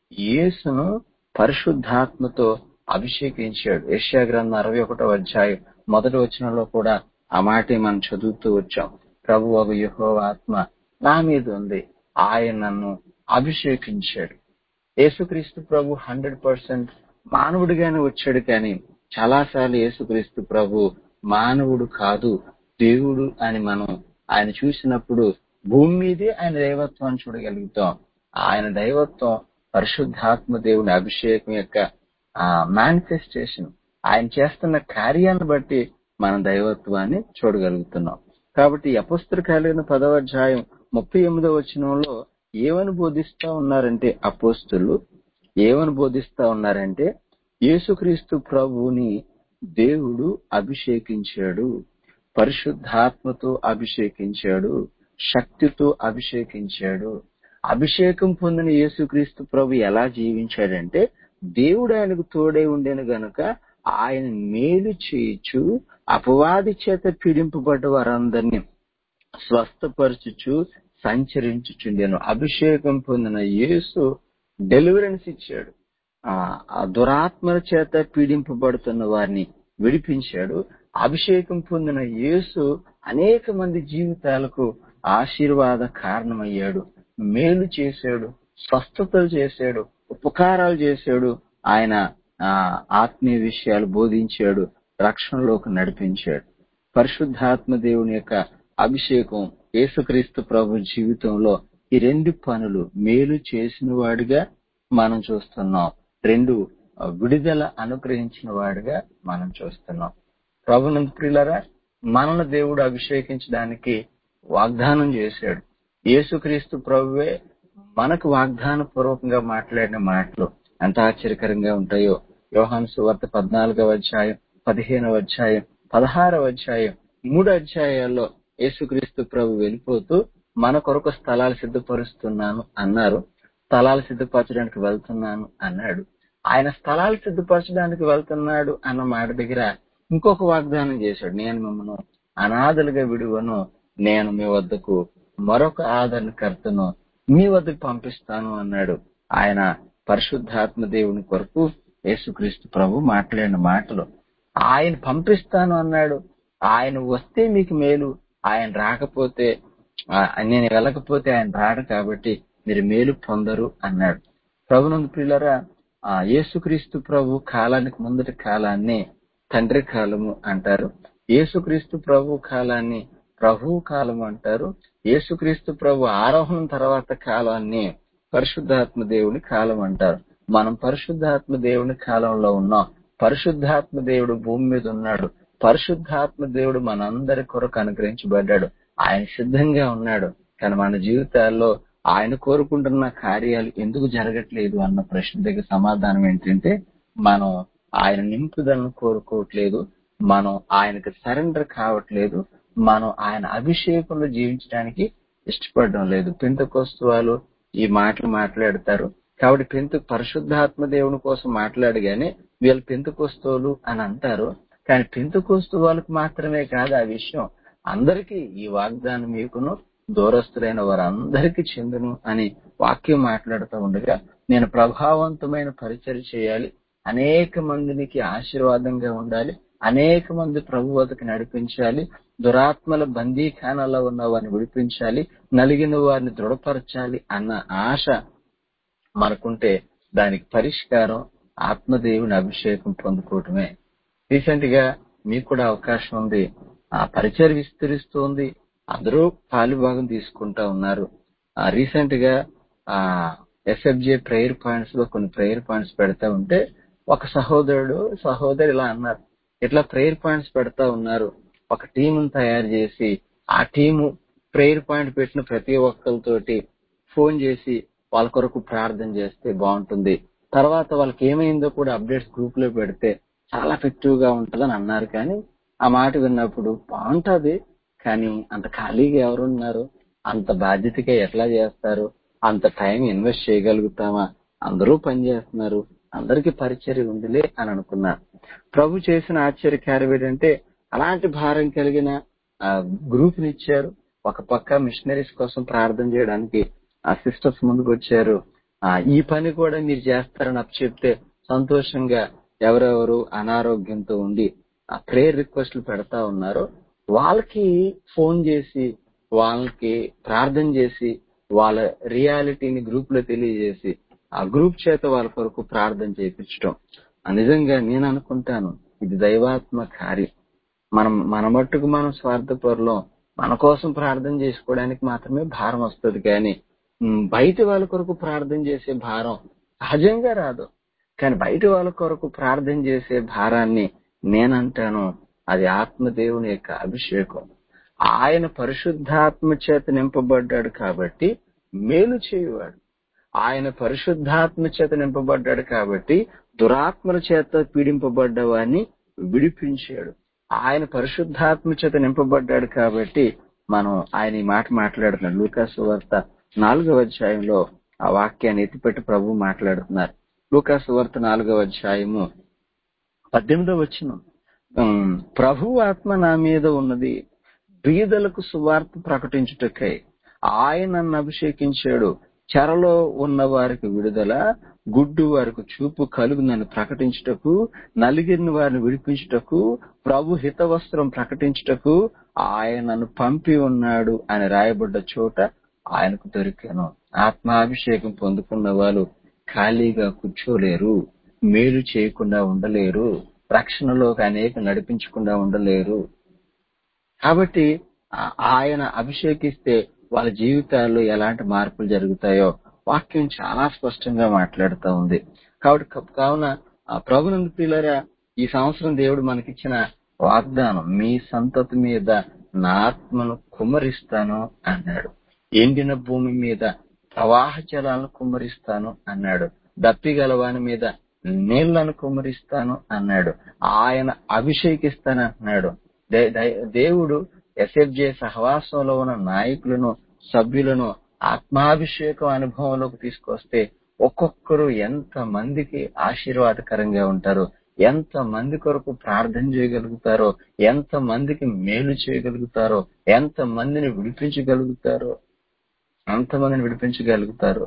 యేసును పరిశుద్ధాత్మతో అభిషేకించాడు యెషయా గ్రంథం అరవై ఒకటో అధ్యాయం మొదటి వచనంలో కూడా ఆ మాటే మనం చదువుతూ వచ్చాం ప్రభు ఒక యహో ఆత్మ నా మీద ఉంది ఆయన నన్ను అభిషేకించాడు యేసుక్రీస్తు ప్రభు హండ్రెడ్ పర్సెంట్ మానవుడిగానే వచ్చాడు కానీ చాలాసార్లు యేసుక్రీస్తు ప్రభు మానవుడు కాదు దేవుడు అని మనం ఆయన చూసినప్పుడు భూమి మీదే ఆయన దైవత్వాన్ని చూడగలుగుతాం ఆయన దైవత్వం పరిశుద్ధాత్మ దేవుని అభిషేకం యొక్క మేనిఫెస్టేషన్ ఆయన చేస్తున్న కార్యాన్ని బట్టి మన దైవత్వాన్ని చూడగలుగుతున్నాం కాబట్టి అపుస్తక కలిగిన పదవ అధ్యాయం ముప్పై ఎనిమిదవ వచనంలో ఏమని బోధిస్తా ఉన్నారంటే అపోస్తులు ఏమని బోధిస్తా ఉన్నారంటే యేసుక్రీస్తు ప్రభువుని దేవుడు అభిషేకించాడు పరిశుద్ధాత్మతో అభిషేకించాడు శక్తితో అభిషేకించాడు అభిషేకం పొందిన యేసుక్రీస్తు ప్రభు ఎలా జీవించాడంటే దేవుడు ఆయనకు తోడై ఉండేను గనుక ఆయన మేలు చేయించు అపవాది చేత పీడింపబడ్డ వారందరినీ స్వస్థపరచుచు సంచరించుచుండెను అభిషేకం పొందిన యేసు డెలివరెన్స్ ఇచ్చాడు ఆ ఆ దురాత్మల చేత పీడింపబడుతున్న వారిని విడిపించాడు అభిషేకం పొందిన యేసు అనేక మంది జీవితాలకు ఆశీర్వాద కారణమయ్యాడు మేలు చేశాడు స్వస్థతలు చేశాడు ఉపకారాలు చేశాడు ఆయన ఆ ఆత్మీయ విషయాలు బోధించాడు రక్షణలోకి నడిపించాడు పరిశుద్ధాత్మ దేవుని యొక్క అభిషేకం యేసుక్రీస్తు ప్రభు జీవితంలో ఈ రెండు పనులు మేలు చేసిన వాడిగా మనం చూస్తున్నాం రెండు ఆ, విడుదల అనుగ్రహించిన వాడిగా మనం చూస్తున్నాం ప్రభునంద ప్రియులరా మనల్ని దేవుడు అభిషేకించడానికి వాగ్దానం చేశాడు యేసుక్రీస్తు ప్రభువే మనకు వాగ్దాన పూర్వకంగా మాట్లాడిన మాటలు ఎంత ఆశ్చర్యకరంగా ఉంటాయో యోహాను సువార్త పద్నాలుగవ అధ్యాయం పదిహేనవ అధ్యాయం పదహారవ అధ్యాయం మూడు అధ్యాయాల్లో యేసుక్రీస్తు ప్రభు వెళ్ళిపోతూ మన కొరకు స్థలాలు సిద్ధపరుస్తున్నాను అన్నారు స్థలాలు సిద్ధపరచడానికి వెళ్తున్నాను అన్నాడు ఆయన స్థలాలు సిద్ధపరచడానికి వెళ్తున్నాడు అన్న మాట దగ్గర ఇంకొక వాగ్దానం చేశాడు నేను మిమ్మల్ని అనాథలుగా విడువను నేను మీ వద్దకు మరొక ఆదరణకర్తను మీ వద్దకు పంపిస్తాను అన్నాడు ఆయన పరిశుద్ధాత్మ దేవుని కొరకు యేసుక్రీస్తు ప్రభు మాట్లాడిన మాటలు ఆయన పంపిస్తాను అన్నాడు ఆయన వస్తే మీకు మేలు ఆయన రాకపోతే ఆ, నేను వెళ్ళకపోతే ఆయన రాడు కాబట్టి మీరు మేలు పొందరు అన్నాడు ప్రభునందు ప్రియులరా ఆ యేసుక్రీస్తు ప్రభు కాలానికి ముందటి కాలాన్ని తండ్రి కాలము అంటారు యేసుక్రీస్తు ప్రభు కాలాన్ని ప్రభువు కాలం అంటారు యేసుక్రీస్తు ప్రభు ఆరోహణం తర్వాత కాలాన్ని పరిశుద్ధాత్మ దేవుని కాలం అంటారు మనం పరిశుద్ధాత్మ దేవుని కాలంలో ఉన్నాం పరిశుద్ధాత్మ దేవుడు భూమి మీద ఉన్నాడు పరిశుద్ధాత్మ దేవుడు మనందరి కొరకు అనుగ్రహించబడ్డాడు ఆయన సిద్ధంగా ఉన్నాడు కానీ మన జీవితాల్లో ఆయన కోరుకుంటున్న కార్యాలు ఎందుకు జరగట్లేదు అన్న ప్రశ్న దగ్గర సమాధానం ఏంటంటే మనం ఆయన నింపుదలను కోరుకోవట్లేదు మనం ఆయనకు సరెండర్ కావట్లేదు మనం ఆయన అభిషేకంలో జీవించడానికి ఇష్టపడడం లేదు పెంతకోస్తవాలు ఈ మాటలు మాట్లాడతారు కాబట్టి పెంతు పరిశుద్ధాత్మ దేవుని కోసం మాట్లాడగానే వీళ్ళు పెంతుకోస్తోలు అని అంటారు కానీ పెంతుకోస్తు వాళ్ళకి మాత్రమే కాదు ఆ విషయం అందరికీ ఈ వాగ్దానం మీకును దూరస్తులైన వారందరికీ చెందును అని వాక్యం మాట్లాడుతూ ఉండగా నేను ప్రభావవంతమైన పరిచయం చేయాలి అనేక మందికి ఆశీర్వాదంగా ఉండాలి అనేక మంది ప్రభు వద్దకు నడిపించాలి దురాత్మల బందీఖానాల్లో ఉన్న వారిని విడిపించాలి నలిగిన వారిని దృఢపరచాలి అన్న ఆశ మనకుంటే దానికి పరిష్కారం ఆత్మదేవుని అభిషేకం పొందుకోవటమే రీసెంట్ గా మీకు కూడా అవకాశం ఉంది ఆ పరిచయం విస్తరిస్తుంది అందరూ పాలుభాగం తీసుకుంటా ఉన్నారు ఆ రీసెంట్ గా ఆ ఎస్ఎఫ్జే ప్రేయర్ పాయింట్స్ లో కొన్ని ప్రేయర్ పాయింట్స్ పెడతా ఉంటే ఒక సహోదరుడు సహోదరు ఇలా అన్నారు ఇట్లా ప్రేయర్ పాయింట్స్ పెడతా ఉన్నారు ఒక టీమును తయారు చేసి ఆ టీము ప్రేయర్ పాయింట్ పెట్టిన ప్రతి ఒక్కరితోటి ఫోన్ చేసి వాళ్ళ కొరకు ప్రార్థన చేస్తే బాగుంటుంది తర్వాత వాళ్ళకి ఏమైందో కూడా అప్డేట్స్ గ్రూప్ లో పెడితే చాలా ఎఫెక్టివ్ గా ఉంటదని అన్నారు కానీ ఆ మాట విన్నప్పుడు బాగుంటది కానీ అంత ఖాళీగా ఎవరున్నారు అంత బాధ్యతగా ఎట్లా చేస్తారు అంత టైం ఇన్వెస్ట్ చేయగలుగుతామా అందరూ పని చేస్తున్నారు అందరికీ పరిచర్య ఉందిలే అని అనుకున్నా ప్రభు చేసిన ఆశ్చర్యకార్యం ఏంటంటే అలాంటి భారం కలిగిన గ్రూప్ ని ఇచ్చారు ఒక పక్క మిషనరీస్ కోసం ప్రార్థన చేయడానికి ఆ సిస్టర్స్ ముందుకు వచ్చారు ఆ ఈ పని కూడా మీరు చేస్తారని అప్పు చెప్తే సంతోషంగా ఎవరెవరు అనారోగ్యంతో ఉండి ఆ ప్రేయర్ రిక్వెస్ట్లు పెడతా ఉన్నారో వాళ్ళకి ఫోన్ చేసి వాళ్ళకి ప్రార్థన చేసి వాళ్ళ రియాలిటీని గ్రూప్ లో తెలియజేసి ఆ గ్రూప్ చేత వాళ్ళ కొరకు ప్రార్థన చేయించడం నిజంగా నేను అనుకుంటాను ఇది దైవాత్మ కార్యం మనం మన మట్టుకు మనం స్వార్థపరులం మన కోసం ప్రార్థన చేసుకోవడానికి మాత్రమే భారం వస్తుంది కానీ బయట వాళ్ళ కొరకు ప్రార్థన చేసే భారం సహజంగా రాదు కానీ బయట వాళ్ళ కొరకు ప్రార్థన చేసే భారాన్ని నేనంటాను అది ఆత్మదేవుని యొక్క అభిషేకం ఆయన పరిశుద్ధాత్మ చేత నింపబడ్డాడు కాబట్టి మేలు చేయువాడు ఆయన పరిశుద్ధాత్మ చేత నింపబడ్డాడు కాబట్టి దురాత్మల చేత పీడింపబడ్డ వాడిని విడిపించాడు ఆయన పరిశుద్ధాత్మ చేత నింపబడ్డాడు కాబట్టి మనం ఆయన ఈ మాట మాట్లాడుతున్నాడు లూకాసు వార్త నాలుగవ అధ్యాయంలో ఆ వాక్యాన్ని ఎత్తిపెట్టి ప్రభు మాట్లాడుతున్నారు లూకాసు వార్త నాలుగవ అధ్యాయము పద్దెనిమిదవ వచ్చిన ప్రభు ఆత్మ నా మీద ఉన్నది బీదలకు సువార్త ప్రకటించుటకై ఆయన నన్ను అభిషేకించాడు చెరలో ఉన్న వారికి విడుదల గుడ్డు వారికి చూపు కలుగునని ప్రకటించుటకు నలిగిన వారిని విడిపించుటకు ప్రభు హితవస్త్రం ప్రకటించుటకు ఆయనను పంపి ఉన్నాడు అని రాయబడ్డ చోట ఆయనకు దొరికాను ఆత్మాభిషేకం పొందుకున్న వాళ్ళు ఖాళీగా కూర్చోలేరు మేలు చేయకుండా ఉండలేరు రక్షణలోకి అనేక నడిపించకుండా ఉండలేరు కాబట్టి ఆయన అభిషేకిస్తే వాళ్ళ జీవితాల్లో ఎలాంటి మార్పులు జరుగుతాయో వాక్యం చాలా స్పష్టంగా మాట్లాడుతూ ఉంది కాబట్టి కావున ప్రభునందు పిల్లరా ఈ సంవత్సరం దేవుడు మనకిచ్చిన వాగ్దానం మీ సంతతి మీద నా ఆత్మను కుమ్మరిస్తాను అన్నాడు ఎండిన భూమి మీద ప్రవాహ జలాలను కుమ్మరిస్తాను అన్నాడు దప్పిగలవాని మీద నీళ్లను కుమ్మరిస్తాను అన్నాడు ఆయన అభిషేకిస్తాను అన్నాడు దేవుడు ఎస్ఎఫ్జే సహవాసంలో ఉన్న నాయకులను సభ్యులను ఆత్మాభిషేకం అనుభవంలోకి తీసుకొస్తే ఒక్కొక్కరు ఎంత మందికి ఆశీర్వాదకరంగా ఉంటారు ఎంత మంది కొరకు ప్రార్థన చేయగలుగుతారో ఎంత మందికి మేలు చేయగలుగుతారో ఎంత మందిని విడిపించగలుగుతారో అంతమందిని విడిపించగలుగుతారు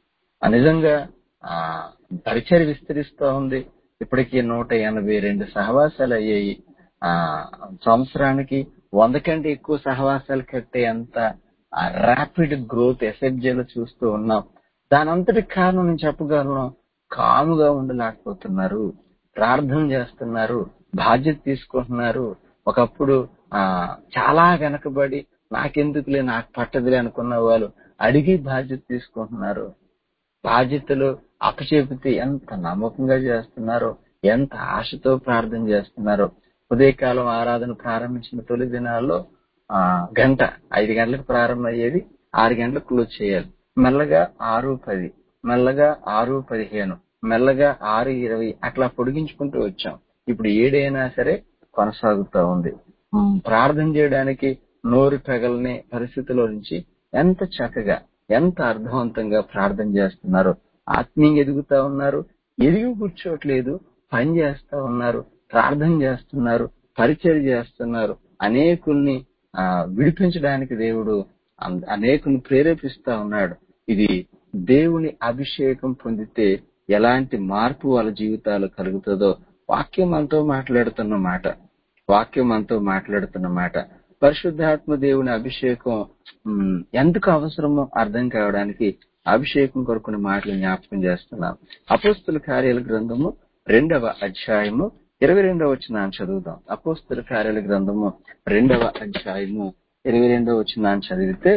నిజంగా ఆ పరిచయం విస్తరిస్తూ ఉంది ఇప్పటికీ నూట ఎనభై రెండు సహవాసాలు అయ్యాయి ఆ సంవత్సరానికి వంద కంటే ఎక్కువ సహవాసాలు కట్టే అంత ర్యాపిడ్ గ్రోత్ ఎస్ఎఫ్జేలో చూస్తూ ఉన్నాం దాని అంతటి కారణం నేను చెప్పగలను కాముగా ఉండలేకపోతున్నారు ప్రార్థన చేస్తున్నారు బాధ్యత తీసుకుంటున్నారు ఒకప్పుడు ఆ చాలా వెనకబడి నాకెందుకులే నాకు పట్టదులే అనుకున్న వాళ్ళు అడిగి బాధ్యత తీసుకుంటున్నారు బాధ్యతలు అప్పచెపితే ఎంత నమ్మకంగా చేస్తున్నారో ఎంత ఆశతో ప్రార్థన చేస్తున్నారో ఉదయకాలం ఆరాధన ప్రారంభించిన తొలి దినాల్లో ఆ గంట ఐదు గంటలకు ప్రారంభం అయ్యేది ఆరు గంటలకు క్లోజ్ చేయాలి మెల్లగా ఆరు పది మెల్లగా ఆరు పదిహేను మెల్లగా ఆరు ఇరవై అట్లా పొడిగించుకుంటూ వచ్చాం ఇప్పుడు ఏడైనా సరే కొనసాగుతూ ఉంది ప్రార్థన చేయడానికి నోరు పెగలనే పరిస్థితిలో నుంచి ఎంత చక్కగా ఎంత అర్థవంతంగా ప్రార్థన చేస్తున్నారు ఆత్మీయంగా ఎదుగుతా ఉన్నారు ఎదిగి కూర్చోట్లేదు పని చేస్తా ఉన్నారు ప్రార్థన చేస్తున్నారు పరిచయం చేస్తున్నారు అనేకుల్ని ఆ విడిపించడానికి దేవుడు అన్- అనేకుని ప్రేరేపిస్తా ఉన్నాడు ఇది దేవుని అభిషేకం పొందితే ఎలాంటి మార్పు వాళ్ళ జీవితాలు కలుగుతుందో వాక్యం మనతో మాట్లాడుతున్న మాట వాక్యం మనతో మాట్లాడుతున్న మాట పరిశుద్ధాత్మ దేవుని అభిషేకం ఉమ్, ఎందుకు అవసరమో అర్థం కావడానికి అభిషేకం కొరకుని మాటలు జ్ఞాపకం చేస్తున్నాం అపోస్తుల కార్యాల గ్రంథము రెండవ అధ్యాయము ఇరవై రెండవ వచ్చిన చదువుదాం అపోస్తుల కార్యాల గ్రంథము రెండవ అధ్యాయము ఇరవై రెండవ వచ్చిన చదివితే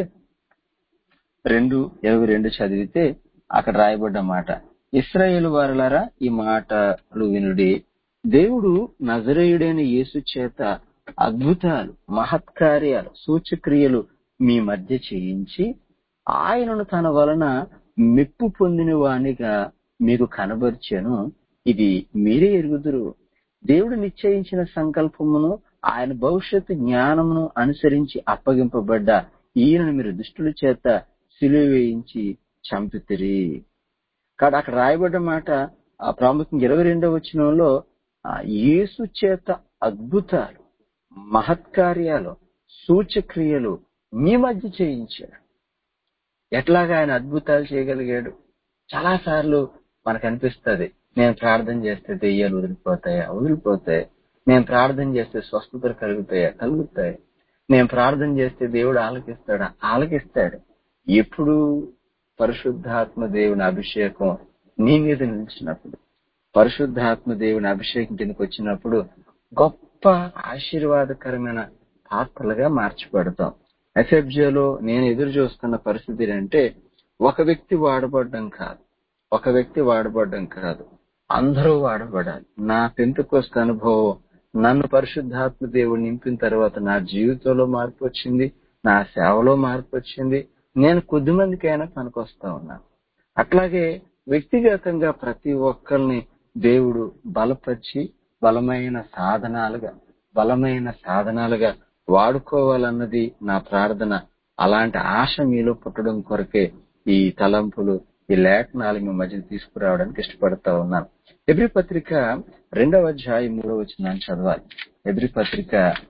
రెండు ఇరవై రెండు చదివితే అక్కడ రాయబడ్డ మాట ఇస్రాయేల్ వారులారా ఈ మాటలు వినుడి దేవుడు నజరేయుడైన యేసు చేత అద్భుతాలు మహత్కార్యాలు సూచక్రియలు మీ మధ్య చేయించి ఆయనను తన వలన మెప్పు పొందిన వానిగా మీకు కనబరిచాను ఇది మీరే ఎరుగుదురు దేవుడు నిశ్చయించిన సంకల్పమును ఆయన భవిష్యత్తు జ్ఞానమును అనుసరించి అప్పగింపబడ్డ ఈయనను మీరు దుష్టుల చేత సిలువ వేయించి చంపితిరి కాబట్టి అక్కడ రాయబడ్డ మాట ఆ ప్రాముఖ్యంగా ఇరవై రెండవ వచనంలో ఆ యేసు చేత అద్భుతాలు మహత్కార్యాలు సూచక్రియలు మీ మధ్య చేయించాడు ఎట్లాగా ఆయన అద్భుతాలు చేయగలిగాడు చాలా సార్లు మనకు అనిపిస్తుంది నేను ప్రార్థన చేస్తే దెయ్యాలు వదిలిపోతాయా వదిలిపోతాయి నేను ప్రార్థన చేస్తే స్వస్థతలు కలుగుతాయా కలుగుతాయి నేను ప్రార్థన చేస్తే దేవుడు ఆలకిస్తాడా ఆలకిస్తాడు ఎప్పుడు పరిశుద్ధాత్మ దేవుని అభిషేకం నీ మీద నిలిచినప్పుడు పరిశుద్ధాత్మ దేవుని అభిషేకం కిందకు వచ్చినప్పుడు గొప్ప ఆశీర్వాదకరమైన పాత్రలుగా మార్చిపెడతాం ఎఫ్ఎఫ్జేలో నేను ఎదురు చూస్తున్న పరిస్థితి ఏంటంటే ఒక వ్యక్తి వాడబడడం కాదు ఒక వ్యక్తి వాడబడడం కాదు అందరూ వాడబడాలి నా పెంతుకొస్త అనుభవం నన్ను పరిశుద్ధాత్మ దేవుడు నింపిన తర్వాత నా జీవితంలో మార్పు వచ్చింది నా సేవలో మార్పు వచ్చింది నేను కొద్ది మందికైనా పనికొస్తా ఉన్నాను అట్లాగే వ్యక్తిగతంగా ప్రతి ఒక్కరిని దేవుడు బలపరిచి బలమైన సాధనాలుగా బలమైన సాధనాలుగా వాడుకోవాలన్నది నా ప్రార్థన అలాంటి ఆశ మీలో పుట్టడం కొరకే ఈ తలంపులు ఈ లేఖనాలు మీ మధ్య తీసుకురావడానికి ఇష్టపడతా ఉన్నాను ఎబ్రి పత్రిక రెండవ అధ్యాయం మూడవ వచ్చిన చదవాలి ఎబ్రి పత్రిక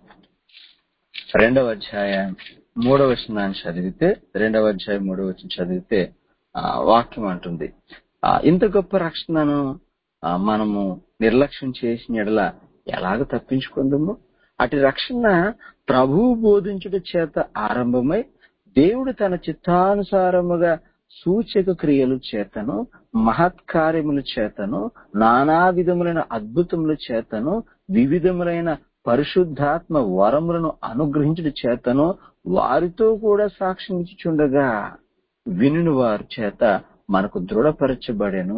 రెండవ అధ్యాయం మూడవ వచనాన్ని చదివితే రెండవ అధ్యాయం మూడవ వచనం చదివితే ఆ, వాక్యం అంటుంది ఆ, ఇంత గొప్ప రక్షణను ఆ, మనము నిర్లక్ష్యం చేసిన ఎడల ఎలాగ తప్పించుకుందాము అటు రక్షణ ప్రభువు బోధించుట చేత ఆరంభమై దేవుడు తన చిత్తానుసారముగా సూచక క్రియలు చేతను మహత్కార్యముల చేతను నానా విధములైన అద్భుతముల చేతను వివిధములైన పరిశుద్ధాత్మ వరములను అనుగ్రహించుట చేతను వారితో కూడా సాక్ష్యం ఇచ్చుచుండగా వినుని వారి చేత మనకు దృఢపరచబడెను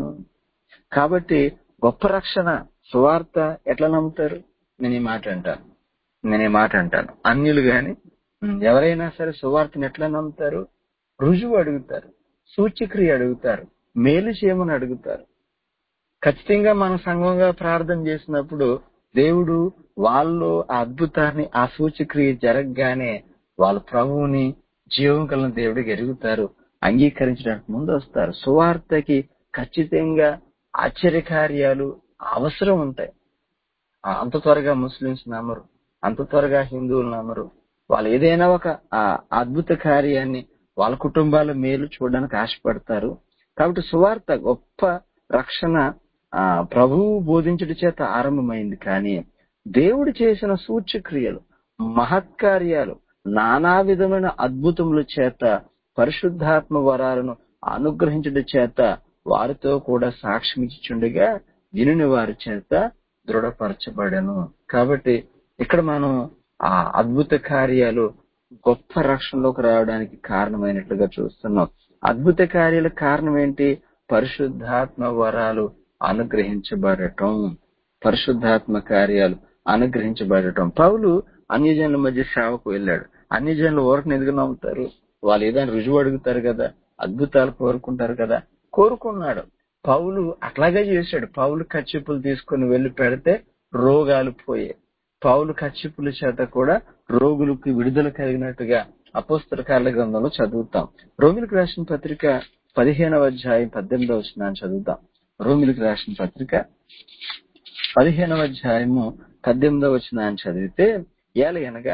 కాబట్టి గొప్ప రక్షణ సువార్త ఎట్లా నమ్ముతారు నేను ఈ మాట అంటాను నేను ఈ మాట అంటాను అన్యులు గాని ఉమ్, ఎవరైనా సరే సువార్తను ఎట్లా నమ్ముతారు రుజువు అడుగుతారు సూచక్రియ అడుగుతారు మేలు చేయమని అడుగుతారు ఖచ్చితంగా మనం సంఘంగా ప్రార్థన చేసినప్పుడు దేవుడు వాళ్ళు ఆ అద్భుతాన్ని ఆ సూచక్రియ జరగగానే వాళ్ళ ప్రభువుని జీవం కలిగిన దేవుడికి ఎరుగుతారు అంగీకరించడానికి ముందు వస్తారు సువార్తకి ఖచ్చితంగా ఆశ్చర్యకార్యాలు అవసరం ఉంటాయి ఆ అంత త్వరగా ముస్లింస్ నమ్మరు అంత త్వరగా హిందువులు నమ్మరు వాళ్ళు ఏదైనా ఒక ఆ అద్భుత కార్యాన్ని వాళ్ళ కుటుంబాల మేలు చూడడానికి ఆశపడతారు కాబట్టి సువార్త గొప్ప రక్షణ ఆ ప్రభువు బోధించుట చేత ఆరంభమైంది కానీ దేవుడు చేసిన సూచ్యక్రియలు మహత్కార్యాలు నానా విధమైన అద్భుతముల చేత పరిశుద్ధాత్మ వరాలను అనుగ్రహించుట చేత వారితో కూడా సాక్ష్యం ఇచ్చుచుండగా వినుని వారి చేత దృఢపరచబడను కాబట్టి ఇక్కడ మనం ఆ అద్భుత కార్యాలు గొప్ప రక్షణలోకి రావడానికి కారణమైనట్లుగా చూస్తున్నాం అద్భుత కార్యాల కారణం ఏంటి పరిశుద్ధాత్మ వరాలు అనుగ్రహించబడటం పరిశుద్ధాత్మ కార్యాలు అనుగ్రహించబడటం పౌలు అన్యజనుల మధ్య సేవకు వెళ్ళాడు అన్యజనులు ఓరకు ఎందుకు నమ్ముతారు వాళ్ళు ఏదైనా రుజువు అడుగుతారు కదా అద్భుతాలు కోరుకుంటారు కదా కోరుకున్నాడు పౌలు అట్లాగే చేశాడు పౌలు కచ్చిపులు తీసుకుని వెళ్లి పెడితే రోగాలు పోయాయి పౌలు కచ్చిపుల చేత కూడా రోగులకు విడుదల కలిగినట్టుగా అపోస్తల కార్ల గ్రంథంలో చదువుతాం రోమిలకు రాసిన పత్రిక పదిహేనవ అధ్యాయం పద్దెనిమిదవ వచనాన్ని చదువుతాం రోమిలకు రాసిన పత్రిక పదిహేనవ అధ్యాయము పద్దెనిమిదవ వచనాన్ని చదివితే ఏలయనగా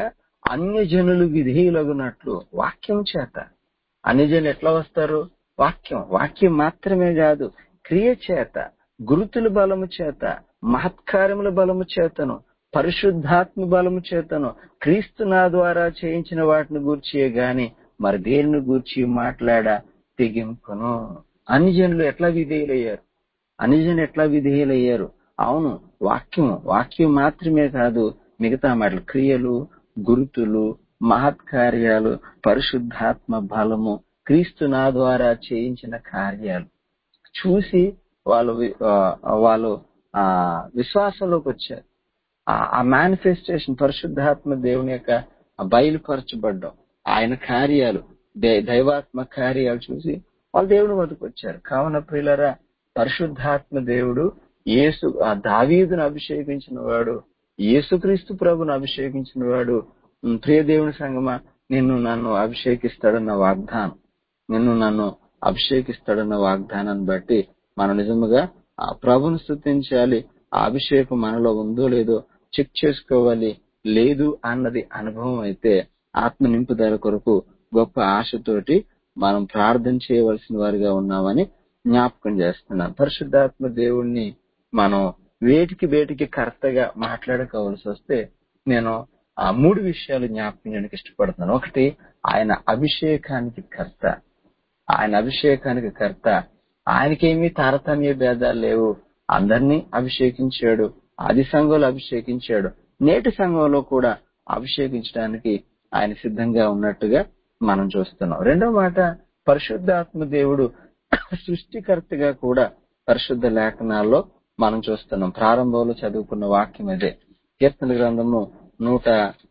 అన్యజనులు విధేయులగునట్లు వాక్యం చేత అన్యజనులు ఎట్లా వస్తారు వాక్యం వాక్యం మాత్రమే కాదు క్రియ చేత గురుతుల బలము చేత మహత్కార్యముల బలము చేతను పరిశుద్ధాత్మ బలము చేతను క్రీస్తు నా ద్వారా చేయించిన వాటిని గూర్చియే గాని మరి దేనిని గూర్చి మాట్లాడ తెగింపును అన్యజనులు ఎట్లా విధేయులయ్యారు అన్యజనులు ఎట్లా విధేయులయ్యారు అవును వాక్యం వాక్యం మాత్రమే కాదు మిగతా మాటలు క్రియలు గురుతులు మహత్కార్యాలు పరిశుద్ధాత్మ బలము క్రీస్తు నా ద్వారా చేయించిన కార్యాలు చూసి వాళ్ళు వి- ఆ, వాళ్ళు ఆ విశ్వాసంలోకి వచ్చారు ఆ- ఆ మేనిఫెస్టేషన్ పరిశుద్ధాత్మ దేవుని యొక్క ఆ బయలుపరచబడ్డం ఆయన కార్యాలు దే- దైవాత్మ కార్యాలు చూసి వాళ్ళు దేవుని వద్దకు వచ్చారు కావున ప్రియులరా పరిశుద్ధాత్మ దేవుడు యేసు ఆ దావీదును అభిషేకించిన వాడు యేసుక్రీస్తు ప్రభును అభిషేకించిన వాడు ఉమ్, ప్రియ దేవుని సంగమా నిన్ను నన్ను అభిషేకిస్తాడన్న వాగ్దానం నిన్ను నన్ను అభిషేకిస్తాడన్న వాగ్దానాన్ని బట్టి మనం నిజముగా ఆ ప్రభుని స్థుతించాలి ఆ అభిషేకం మనలో ఉందో లేదో చెక్ చేసుకోవాలి లేదు అన్నది అనుభవం అయితే ఆత్మ నింపుదల కొరకు గొప్ప ఆశతోటి మనం ప్రార్థన చేయవలసిన వారిగా ఉన్నామని జ్ఞాపకం చేస్తున్నాను పరిశుద్ధాత్మ దేవుణ్ణి మనం వేటికి వేటికి కర్తగా మాట్లాడుకోవాల్సి వస్తే నేను ఆ మూడు విషయాలు జ్ఞాపకం చేయడానికి ఇష్టపడుతున్నాను ఒకటి ఆయన అభిషేకానికి కర్త ఆయన అభిషేకానికి కర్త ఆయనకేమీ తారతమ్య భేదాలు లేవు అందరినీ అభిషేకించాడు ఆది సంఘంలో అభిషేకించాడు నేటి సంఘంలో కూడా అభిషేకించడానికి ఆయన సిద్ధంగా ఉన్నట్టుగా మనం చూస్తున్నాం రెండో మాట పరిశుద్ధాత్మ దేవుడు సృష్టికర్తగా కూడా పరిశుద్ధ లేఖనాల్లో మనం చూస్తున్నాం ప్రారంభంలో చదువుకున్న వాక్యం అదే కీర్తన గ్రంథము నూట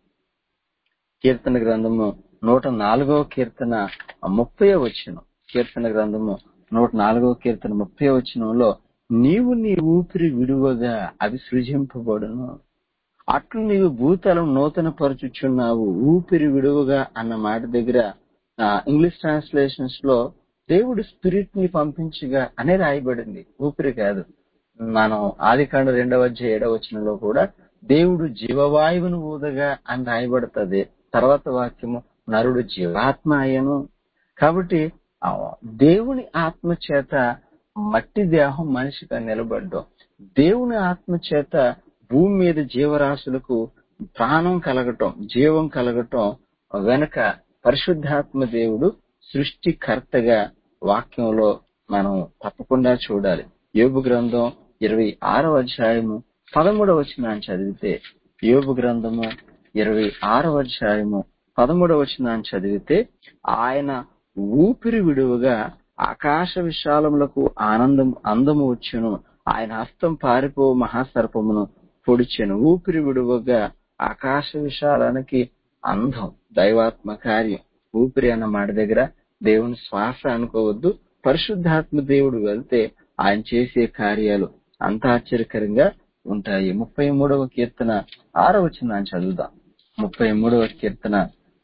కీర్తన గ్రంథము నూట నాలుగవ కీర్తన ముప్పై వచ్చిన కీర్తన గ్రంథము నూట నాలుగవ కీర్తన ముప్పై వచ్చినంలో నీవు నీ ఊపిరి విడువగా అవి సృజింపబడును అట్లు నీవు భూతలం నూతన పరచుచున్నావు ఊపిరి విడువగా అన్న మాట దగ్గర ఆ, ఇంగ్లీష్ ట్రాన్స్లేషన్స్ లో దేవుడు స్పిరిట్ ని పంపించగా అనే రాయబడింది ఊపిరి కాదు మనం ఆదికాండ రెండవ అధ్యాయ ఏడవ వచనంలో కూడా దేవుడు జీవవాయువును ఊదగా అని రాయబడుతుంది తర్వాత వాక్యము నరుడు జీవాత్మ అయ్యను కాబట్టి ఆ దేవుని ఆత్మ చేత మట్టి దేహం మనిషిగా నిలబడ్డం దేవుని ఆత్మ చేత భూమి మీద జీవరాశులకు ప్రాణం కలగటం జీవం కలగటం వెనక పరిశుద్ధాత్మ దేవుడు సృష్టికర్తగా వాక్యంలో మనం తప్పకుండా చూడాలి యోబు గ్రంథం ఇరవై ఆరవ అధ్యాయము పదమూడవ వచనాన్ని చదివితే యోబు గ్రంథము ఇరవై ఆరవ అధ్యాయము పదమూడవ వచనాన్ని చదివితే ఆయన ఊపిరి విడువగా ఆకాశ విశాలములకు ఆనందం అందము వచ్చును ఆయన హస్తం పారిపో మహాసర్పమును పొడిచెను ఊపిరి విడువగా ఆకాశ విశాలానికి అందం దైవాత్మ కార్యం ఊపిరి అన్న మాట దగ్గర దేవుని శ్వాస అనుకోవద్దు పరిశుద్ధాత్మ దేవుడు వెళ్తే ఆయన చేసే కార్యాలు అంత ఆశ్చర్యకరంగా ఉంటాయి ముప్పై మూడవ కీర్తన ఆరవ చిన్నాన్ని చదువుదాం ముప్పై మూడవ కీర్తన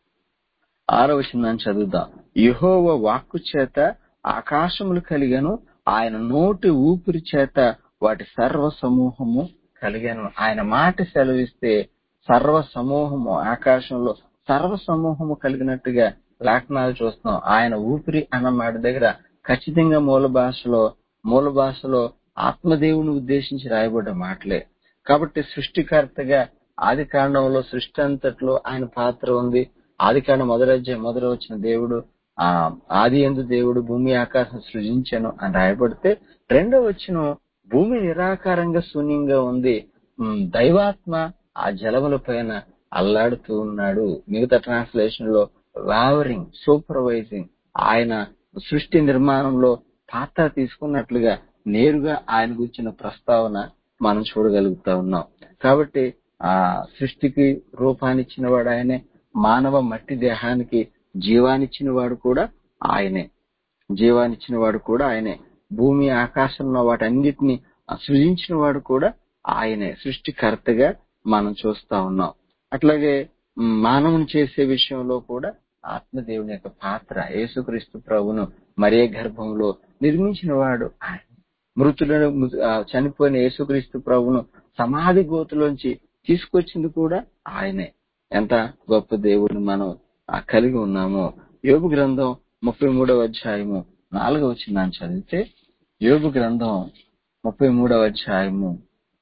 ఆరవ చిన్నాన్ని చదువుదాం యహోవ వాక్కు చేత ఆకాశములు కలిగను ఆయన నోటి ఊపిరి చేత వాటి సర్వ సమూహము కలిగాను ఆయన మాట సెలవిస్తే సర్వ సమూహము ఆకాశంలో సర్వ సమూహము కలిగినట్టుగా లేఖనాలు చూస్తున్నాం ఆయన ఊపిరి అన్న మాట దగ్గర ఖచ్చితంగా మూల భాషలో మూల భాషలో ఆత్మదేవుని ఉద్దేశించి రాయబడ్డ మాటలే కాబట్టి సృష్టికర్తగా ఆది కాండంలో సృష్టి అంతట్లో ఆయన పాత్ర ఉంది ఆది కాండం మొదటి అధ్యాయం మొదట వచ్చిన దేవుడు ఆ ఆది ఎందు దేవుడు భూమి ఆకాశం సృజించాను అని రాయబడితే రెండో వచ్చిన భూమి నిరాకారంగా శూన్యంగా ఉంది ఉమ్, దైవాత్మ ఆ జలముల పైన అల్లాడుతూ ఉన్నాడు మిగతా ట్రాన్స్లేషన్ లో వావరింగ్ సూపర్వైజింగ్ ఆయన సృష్టి నిర్మాణంలో పాత్ర తీసుకున్నట్లుగా నేరుగా ఆయన గురించిన ప్రస్తావన మనం చూడగలుగుతా ఉన్నాం కాబట్టి ఆ సృష్టికి రూపాన్నిచ్చిన వాడు ఆయనే మానవ మట్టి దేహానికి జీవాన్నిచ్చిన వాడు కూడా ఆయనే జీవాన్నిచ్చిన వాడు కూడా ఆయనే భూమి ఆకాశంలో వాటన్నిటిని సృజించిన వాడు కూడా ఆయనే సృష్టికర్తగా మనం చూస్తా ఉన్నాం అట్లాగే మ్, మానవుని చేసే విషయంలో కూడా ఆత్మదేవుని యొక్క పాత్ర యేసుక్రీస్తు ప్రభును మరే గర్భంలో నిర్మించిన వాడు ఆయన మృతులను మృ- ఆ, చనిపోయిన యేసుక్రీస్తు ప్రభును సమాధి గోతులోంచి తీసుకొచ్చింది కూడా ఆయనే ఎంత గొప్ప దేవుడిని మనం ఆ, కలిగి ఉన్నామో యోగు గ్రంథం ముప్పై మూడవ అధ్యాయము నాలుగవ వచ్చిందని చదివితే యోగు గ్రంథం ముప్పై మూడవ అధ్యాయము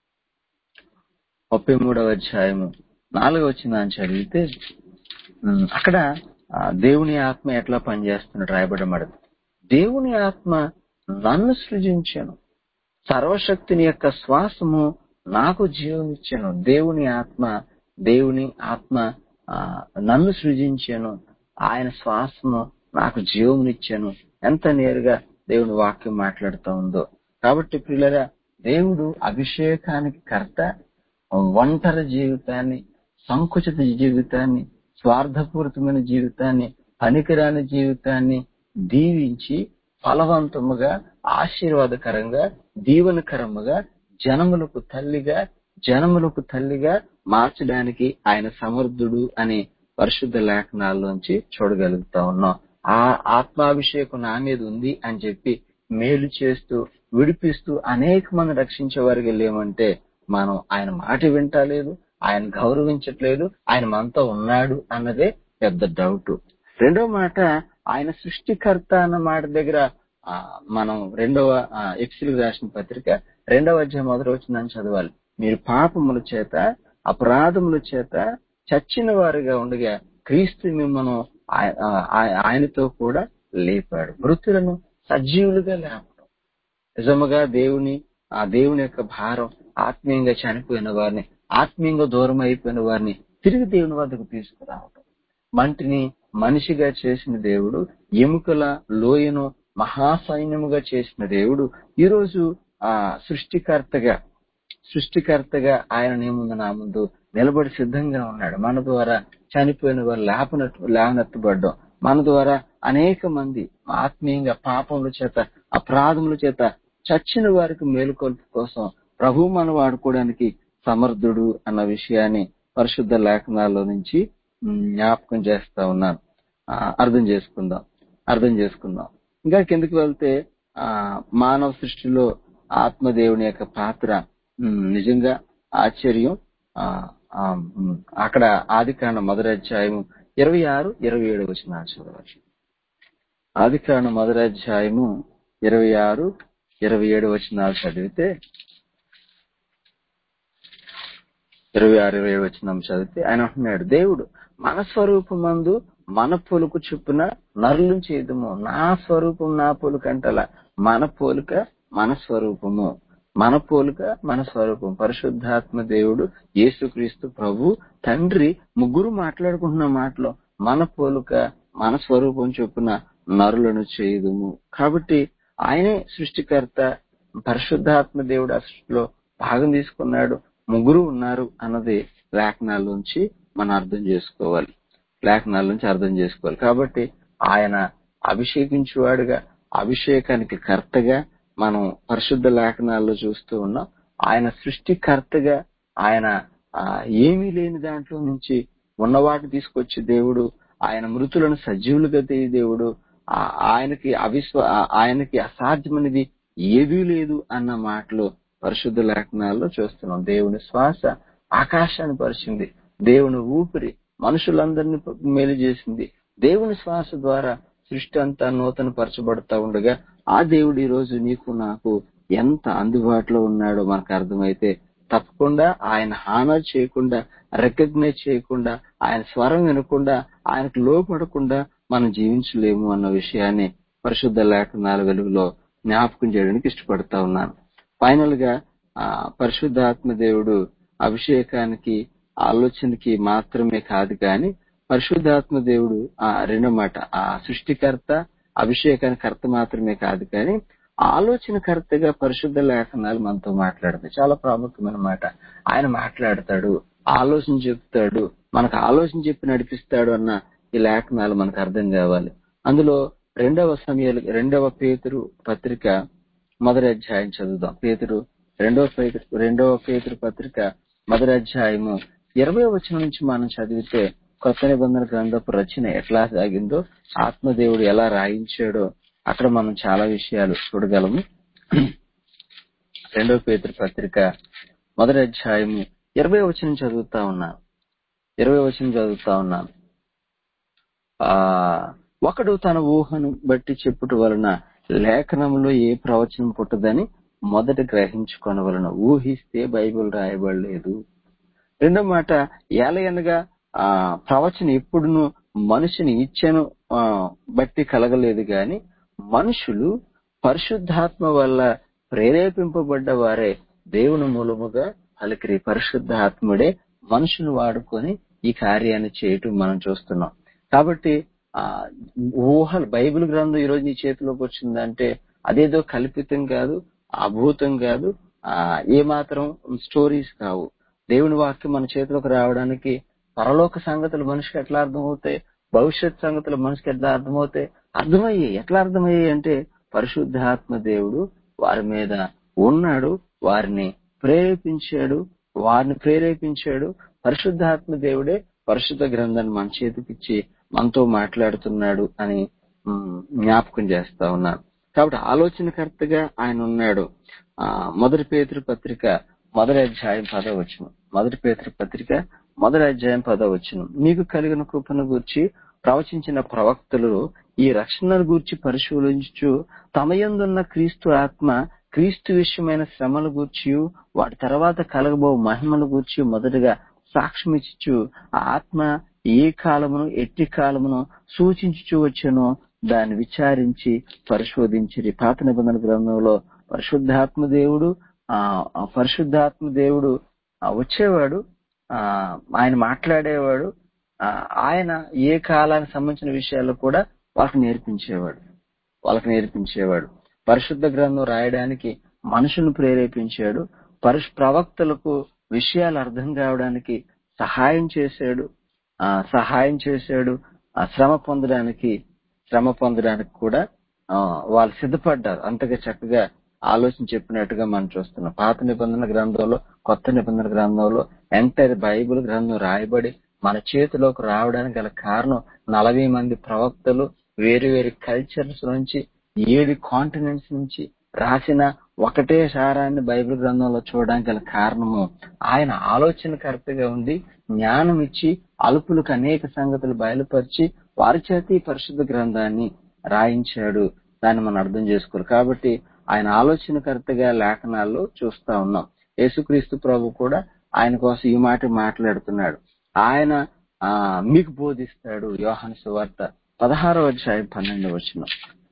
ముప్పై మూడవ అధ్యాయము నాలుగవ వచ్చిందని చదివితే ఉమ్, అక్కడ ఆ, దేవుని ఆత్మ ఎట్లా పనిచేస్తున్నాడు రాయబడమడదు దేవుని ఆత్మ నన్ను సృజించాను సర్వశక్తిని యొక్క శ్వాసము నాకు జీవం ఇచ్చాను దేవుని ఆత్మ దేవుని ఆత్మ ఆ, నన్ను సృజించాను ఆయన శ్వాసము నాకు జీవమునిచ్చాను ఎంత నేరుగా దేవుని వాక్యం మాట్లాడుతూ ఉందో కాబట్టి పిల్లరా దేవుడు అభిషేకానికి కర్త ఒంటరి జీవితాన్ని సంకుచిత జీవితాన్ని స్వార్థపూరితమైన జీవితాన్ని పనికిరాని జీవితాన్ని దీవించి ఫలవంతముగా ఆశీర్వాదకరంగా దీవెనకరముగా జనములకు తల్లిగా జనములకు తల్లిగా మార్చడానికి ఆయన సమర్థుడు అని పరిశుద్ధ లేఖనాల్లోంచి చూడగలుగుతా ఉన్నాం ఆ ఆత్మాభిషేకం నా మీద ఉంది అని చెప్పి మేలు చేస్తూ విడిపిస్తూ అనేక మంది రక్షించే వారికి లేమంటే మనం ఆయన మాట వింటలేదు ఆయన గౌరవించట్లేదు ఆయన మనతో ఉన్నాడు అన్నదే పెద్ద డౌట్ రెండో మాట ఆయన సృష్టికర్త అన్న మాట దగ్గర ఆ, మనం రెండవ ఎక్సిల్ రాసిన పత్రిక రెండవ అధ్యాయం మొదటి వచ్చిందని చదవాలి మీరు పాపముల చేత అపరాధముల చేత చచ్చిన వారిగా ఉండగా క్రీస్తు మిమ్మను ఆయ- ఆయ- ఆయనతో కూడా లేపాడు మృతులను సజీవులుగా లేపడం నిజముగా దేవుని ఆ దేవుని యొక్క భారం ఆత్మీయంగా చనిపోయిన వారిని ఆత్మీయంగా దూరం అయిపోయిన వారిని తిరిగి దేవుని వద్దకు తీసుకురావడం మంటిని మనిషిగా చేసిన దేవుడు ఎముకల లోయను మహాసైన్యముగా చేసిన దేవుడు ఈరోజు ఆ సృష్టికర్తగా సృష్టికర్తగా ఆయన నీ ముందు నా ముందు నిలబడి సిద్ధంగా ఉన్నాడు మన ద్వారా చనిపోయిన వారు లేపనట్టు లేవనెత్తబడ్డం మన ద్వారా అనేక మంది ఆత్మీయంగా పాపముల చేత అపరాధముల చేత చచ్చిన వారికి మేలుకొల్పు కోసం ప్రభు మనం వాడుకోవడానికి సమర్థుడు అన్న విషయాన్ని పరిశుద్ధ లేఖనాల్లో నుంచి ఉమ్, జ్ఞాపకం చేస్తా ఉన్నాను ఆ, అర్థం చేసుకుందాం అర్థం చేసుకుందాం ఇంకా కిందకి వెళ్తే ఆ మానవ సృష్టిలో ఆత్మదేవుని యొక్క పాత్ర ఉమ్, నిజంగా ఆశ్చర్యం ఆ, ఆ, ఉమ్, అక్కడ ఆది కాండ మొదటి అధ్యాయము ఇరవై ఆరు ఇరవై ఏడు వచ్చిన చదవచ్చు ఆది కాండ మొదటి అధ్యాయము ఇరవై ఆరు ఇరవై ఏడు వచ్చిన చదివితే ఇరవై ఆరు ఇరవై ఏడు వచ్చిన చదివితే ఆయన అంటున్నాడు దేవుడు మన స్వరూపమందు మన పొలుకు చొప్పున నరులను చేయదము నా స్వరూపం నా పోలిక అంటలా మన పోలిక మన స్వరూపము మన పోలిక మన స్వరూపం పరిశుద్ధాత్మ దేవుడు యేసుక్రీస్తు ప్రభు తండ్రి ముగ్గురు మాట్లాడుకుంటున్న మాటలో మన పోలిక మన స్వరూపం చొప్పున నరులను చేయదుము కాబట్టి ఆయనే సృష్టికర్త పరిశుద్ధాత్మ దేవుడు ఆ సృష్టిలో భాగం తీసుకున్నాడు ముగ్గురు ఉన్నారు అన్నది లేఖనాల్లోంచి మనం అర్థం చేసుకోవాలి లేఖనాల నుంచి అర్థం చేసుకోవాలి కాబట్టి ఆయన అభిషేకించువాడుగా అభిషేకానికి కర్తగా మనం పరిశుద్ధ లేఖనాల్లో చూస్తూ ఉన్నాం ఆయన సృష్టికర్తగా ఆయన ఆ, ఏమీ లేని దాంట్లో నుంచి ఉన్నవాటిని తీసుకొచ్చే దేవుడు ఆయన మృతులను సజీవులుగా తీయ దేవుడు ఆ- ఆయనకి అవిశ్వ ఆ- ఆయనకి అసాధ్యమైనది ఏదీ లేదు అన్న మాటలు పరిశుద్ధ లేఖనాల్లో చూస్తున్నాం దేవుని శ్వాస ఆకాశాన్ని పరిచింది దేవుని ఊపిరి మనుషులందరినీ మేలు చేసింది దేవుని శ్వాస ద్వారా సృష్టి అంతా నూతన పరచబడతా ఉండగా ఆ దేవుడు ఈ రోజు నీకు నాకు ఎంత అందుబాటులో ఉన్నాడో మనకు అర్థమైతే తప్పకుండా ఆయన హానర్ చేయకుండా రికగ్నైజ్ చేయకుండా ఆయన స్వరం వినకుండా ఆయనకు లోపడకుండా మనం జీవించలేము అన్న విషయాన్ని పరిశుద్ధ లేఖనాల వెలుగులో జ్ఞాపకం చేయడానికి ఇష్టపడతా ఉన్నాను ఫైనల్ గా ఆ పరిశుద్ధాత్మ దేవుడు అభిషేకానికి ఆలోచనకి మాత్రమే కాదు కానీ పరిశుద్ధాత్మ దేవుడు ఆ రెండో మాట ఆ సృష్టికర్త అభిషేకానికి కర్త మాత్రమే కాదు కానీ ఆలోచనకర్తగా పరిశుద్ధ లేఖనాలు మనతో మాట్లాడతాయి చాలా ప్రాముఖ్యమైన మాట ఆయన మాట్లాడతాడు ఆలోచన చెప్తాడు మనకు ఆలోచన చెప్పి నడిపిస్తాడు అన్న ఈ లేఖనాలు మనకు అర్థం కావాలి అందులో రెండవ సమయాలు రెండవ పేతురు పత్రిక మొదటి అధ్యాయం చదువుదాం పేతురు రెండవ పేతురు రెండవ పేతురు పత్రిక మొదటి అధ్యాయము ఇరవై వచనం నుంచి మనం చదివితే కొత్త నిబంధన గ్రంథపు రచన ఎట్లా సాగిందో ఆత్మదేవుడు ఎలా రాయించాడో అక్కడ మనం చాలా విషయాలు చూడగలము రెండవ పేతురు పత్రిక మొదటి అధ్యాయము ఇరవై వచనం చదువుతా ఉన్నాను ఇరవై వచ్చిన చదువుతా ఉన్నాను ఆ ఒకడు తన ఊహను బట్టి చెప్పుట వలన లేఖనంలో ఏ ప్రవచనం పుట్టదని మొదట గ్రహించుకొనవలన ఊహిస్తే బైబిల్ రాయబడలేదు రెండో మాట ఏలయనగా ఆ ప్రవచనం ఎప్పుడును మనుషుని ఇచ్చెను ఆ, బట్టి కలగలేదు గాని మనుషులు పరిశుద్ధాత్మ వల్ల ప్రేరేపింపబడ్డ వారే దేవుని మూలముగా పలికిరి పరిశుద్ధాత్ముడే మనుషులు వాడుకొని ఈ కార్యాన్ని చేయటం మనం చూస్తున్నాం కాబట్టి ఆ ఊహలు బైబిల్ గ్రంథం ఈ రోజు నీ చేతిలోకి వచ్చిందంటే అదేదో కల్పితం కాదు అభూతం కాదు ఆ ఏమాత్రం స్టోరీస్ కావు దేవుని వాక్యం మన చేతిలోకి రావడానికి పరలోక సంగతులు మనిషికి ఎట్లా అర్థమవుతాయి భవిష్యత్ సంగతులు మనిషికి ఎట్లా అర్థమవుతాయి అర్థమయ్యాయి ఎట్లా అర్థమయ్యాయి అంటే పరిశుద్ధాత్మ దేవుడు వారి మీద ఉన్నాడు వారిని ప్రేరేపించాడు వారిని ప్రేరేపించాడు పరిశుద్ధాత్మ దేవుడే పరిశుద్ధ గ్రంథాన్ని మన చేతికిచ్చి మనతో మాట్లాడుతున్నాడు అని ఉమ్, జ్ఞాపకం చేస్తా ఉన్నాను కాబట్టి ఆలోచనకర్తగా ఆయన ఉన్నాడు ఆ మొదటి పేతృ పత్రిక మొదటి అధ్యాయం పదవచనం మొదటి పేతృ పత్రిక మొదటి అధ్యాయం పదవచనం మీకు కలిగిన కృపను గూర్చి ప్రవచించిన ప్రవక్తలు ఈ రక్షణను గూర్చి పరిశీలించు తమయందున్న క్రీస్తు ఆత్మ క్రీస్తు విషయమైన శ్రమల గూర్చి వాటి తర్వాత కలగబో మహిమల గూర్చి మొదటగా సాక్ష్యమిచ్చు ఆ ఆత్మ ఏ కాలమును ఎట్టి కాలమును సూచించుచు వచ్చెనో దాన్ని విచారించి పరిశోధించిరి పాత నిబంధన గ్రంథంలో పరిశుద్ధాత్మ దేవుడు ఆ ఆ పరిశుద్ధాత్మ దేవుడు ఆ, వచ్చేవాడు ఆ ఆయన మాట్లాడేవాడు ఆ, ఆయన ఏ కాలానికి సంబంధించిన విషయాలు కూడా వాళ్ళకి నేర్పించేవాడు వాళ్ళకి నేర్పించేవాడు పరిశుద్ధ గ్రంథం రాయడానికి మనుషులను ప్రేరేపించాడు పరిశు ప్రవక్తలకు విషయాలు అర్థం కావడానికి సహాయం చేశాడు ఆ సహాయం చేశాడు ఆ శ్రమ పొందడానికి శ్రమ పొందడానికి కూడా ఆ, వాళ్ళు సిద్ధపడ్డారు అంతగా చక్కగా ఆలోచన చెప్పినట్టుగా మనం చూస్తున్నాం పాత నిబంధన గ్రంథంలో కొత్త నిబంధన గ్రంథంలో ఎంటైర్ బైబిల్ గ్రంథం రాయబడి మన చేతిలోకి రావడానికి గల కారణం నలభై మంది ప్రవక్తలు వేరు వేరు కల్చర్స్ నుంచి ఏడు కాంటినెంట్స్ నుంచి రాసిన ఒకటే సారాన్ని బైబిల్ గ్రంథంలో చూడడానికి గల కారణము ఆయన ఆలోచనకర్తగా ఉంది జ్ఞానం ఇచ్చి అల్పులకు అనేక సంగతులు బయలుపరిచి వారి చేత ఈ పరిశుద్ధ గ్రంథాన్ని రాయించాడు దాన్ని మనం అర్థం చేసుకోవాలి కాబట్టి ఆయన ఆలోచనకర్తగా లేఖనాల్లో చూస్తా ఉన్నాం యేసుక్రీస్తు ప్రభు కూడా ఆయన కోసం ఈ మాట మాట్లాడుతున్నాడు ఆయన ఆ మీకు బోధిస్తాడు యోహాను సువార్త పదహారో అధ్యాయం పన్నెండవ వచనం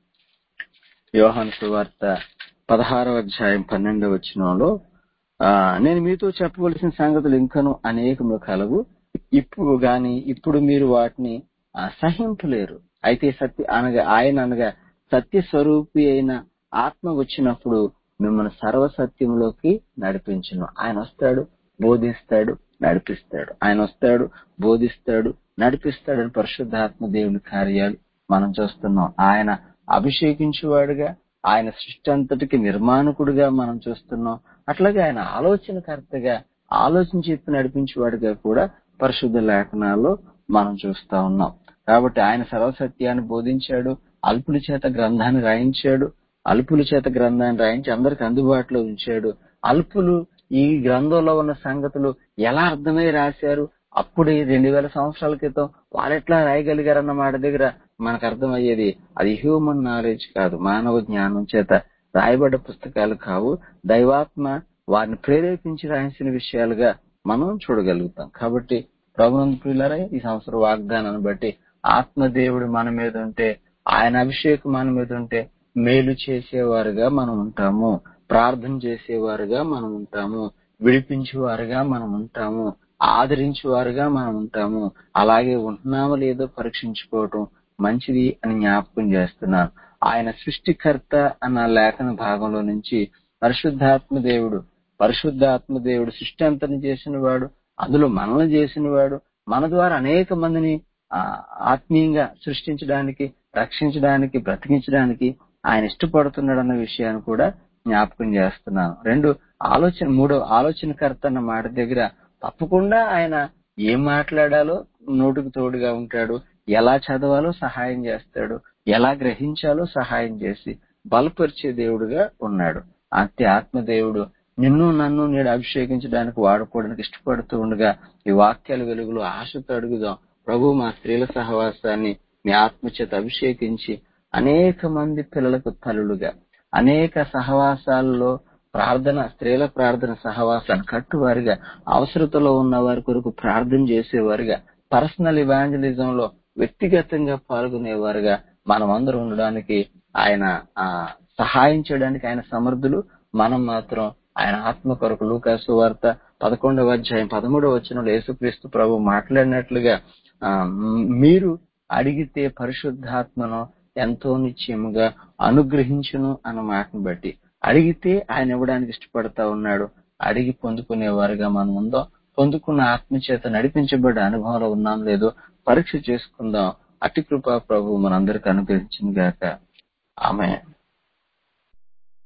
యోహాను సువార్త పదహారో అధ్యాయం పన్నెండవ వచనంలో ఆ నేను మీతో చెప్పవలసిన సంగతులు ఇంకను అనేకములు కలవు ఇప్పుడు గాని ఇప్పుడు మీరు వాటిని ఆ, సహింపలేరు అయితే సత్య అనగా ఆయన అనగా సత్య స్వరూపి అయిన ఆత్మ వచ్చినప్పుడు మిమ్మల్ని సర్వసత్యంలోకి నడిపించును ఆయన వస్తాడు బోధిస్తాడు నడిపిస్తాడు ఆయన వస్తాడు బోధిస్తాడు నడిపిస్తాడని పరిశుద్ధాత్మ దేవుని కార్యాలు మనం చూస్తున్నాం ఆయన అభిషేకించేవాడుగా ఆయన సృష్టి అంతటికి నిర్మాణకుడుగా మనం చూస్తున్నాం అట్లాగే ఆయన ఆలోచనకర్తగా ఆలోచన చెప్పి నడిపించేవాడుగా కూడా పరిశుద్ధ లేఖనాల్లో మనం చూస్తా ఉన్నాం కాబట్టి ఆయన సర్వసత్యాన్ని బోధించాడు అల్పుల చేత గ్రంథాన్ని రాయించాడు అల్పుల చేత గ్రంథాన్ని రాయించి అందరికి అందుబాటులో ఉంచాడు అల్పులు ఈ గ్రంథంలో ఉన్న సంగతులు ఎలా అర్థమై రాశారు అప్పుడు రెండు వేల సంవత్సరాల క్రితం వాళ్ళెట్లా రాయగలిగారన్న మాట దగ్గర మనకు అర్థమయ్యేది అది హ్యూమన్ నాలెడ్జ్ కాదు మానవ జ్ఞానం చేత రాయబడ్డ పుస్తకాలు కావు దైవాత్మ వారిని ప్రేరేపించి రాయించిన విషయాలుగా మనం చూడగలుగుతాం కాబట్టి ప్రభునందు ప్రియులారా ఈ సంవత్సరం వాగ్దానాన్ని బట్టి ఆత్మదేవుడు మన మీద ఉంటే ఆయన అభిషేకం మన మీద ఉంటే మేలు చేసేవారుగా మనం ఉంటాము ప్రార్థన చేసేవారుగా మనం ఉంటాము విడిపించేవారుగా మనం ఉంటాము ఆదరించేవారుగా మనం ఉంటాము అలాగే ఉంటున్నామో లేదో పరీక్షించుకోవటం మంచిది అని జ్ఞాపకం చేస్తున్నాను ఆయన సృష్టికర్త అన్న లేఖన భాగంలో నుంచి పరిశుద్ధాత్మ దేవుడు పరిశుద్ధాత్మ దేవుడు సృష్టి అంతని చేసిన వాడు అందులో మనల్ని చేసిన వాడు మన ద్వారా అనేక మందిని ఆ, ఆత్మీయంగా సృష్టించడానికి రక్షించడానికి బ్రతికించడానికి ఆయన ఇష్టపడుతున్నాడు అన్న విషయాన్ని కూడా జ్ఞాపకం చేస్తున్నాను రెండు ఆలోచన మూడో ఆలోచనకర్త అన్న మాట దగ్గర తప్పకుండా ఆయన ఏం మాట్లాడాలో నోటుకు తోడుగా ఉంటాడు ఎలా చదవాలో సహాయం చేస్తాడు ఎలా గ్రహించాలో సహాయం చేసి బలపరిచే దేవుడుగా ఉన్నాడు అంతే ఆత్మదేవుడు నిన్ను నన్ను నేడు అభిషేకించడానికి వాడుకోవడానికి ఇష్టపడుతూ ఉండగా ఈ వాక్యాల వెలుగులో ఆశతో అడుగుదాం ప్రభు మా స్త్రీల సహవాసాన్ని మీ ఆత్మచేత అభిషేకించి అనేక మంది పిల్లలకు తల్లులుగా అనేక సహవాసాలలో ప్రార్థన స్త్రీల ప్రార్థన సహవాసాన్ని కట్టువారిగా అవసరతలో ఉన్న వారి కొరకు ప్రార్థన చేసేవారుగా పర్సనల్ ఇవాంజలిజం లో వ్యక్తిగతంగా పాల్గొనేవారుగా మనమందరం ఉండడానికి ఆయన ఆ సహాయం చేయడానికి ఆయన సమర్థులు మనం మాత్రం ఆయన ఆత్మ కొరకు లూకాసు వార్త పదకొండవ అధ్యాయం పదమూడవ వచనంలో యేసుక్రీస్తు ప్రభు మాట్లాడినట్లుగా ఆ, మీరు అడిగితే పరిశుద్ధాత్మను ఎంతో నిశ్చయముగా అనుగ్రహించును అన్న మాటను బట్టి అడిగితే ఆయన ఇవ్వడానికి ఇష్టపడతా ఉన్నాడు అడిగి పొందుకునేవారుగా మనం ఉందాం పొందుకున్న ఆత్మ చేత నడిపించబడ్డ అనుభవంలో ఉన్నాం లేదో పరీక్ష చేసుకుందాం అతి కృపా ప్రభు మనందరికి అనుగ్రహించింది గాక ఆమె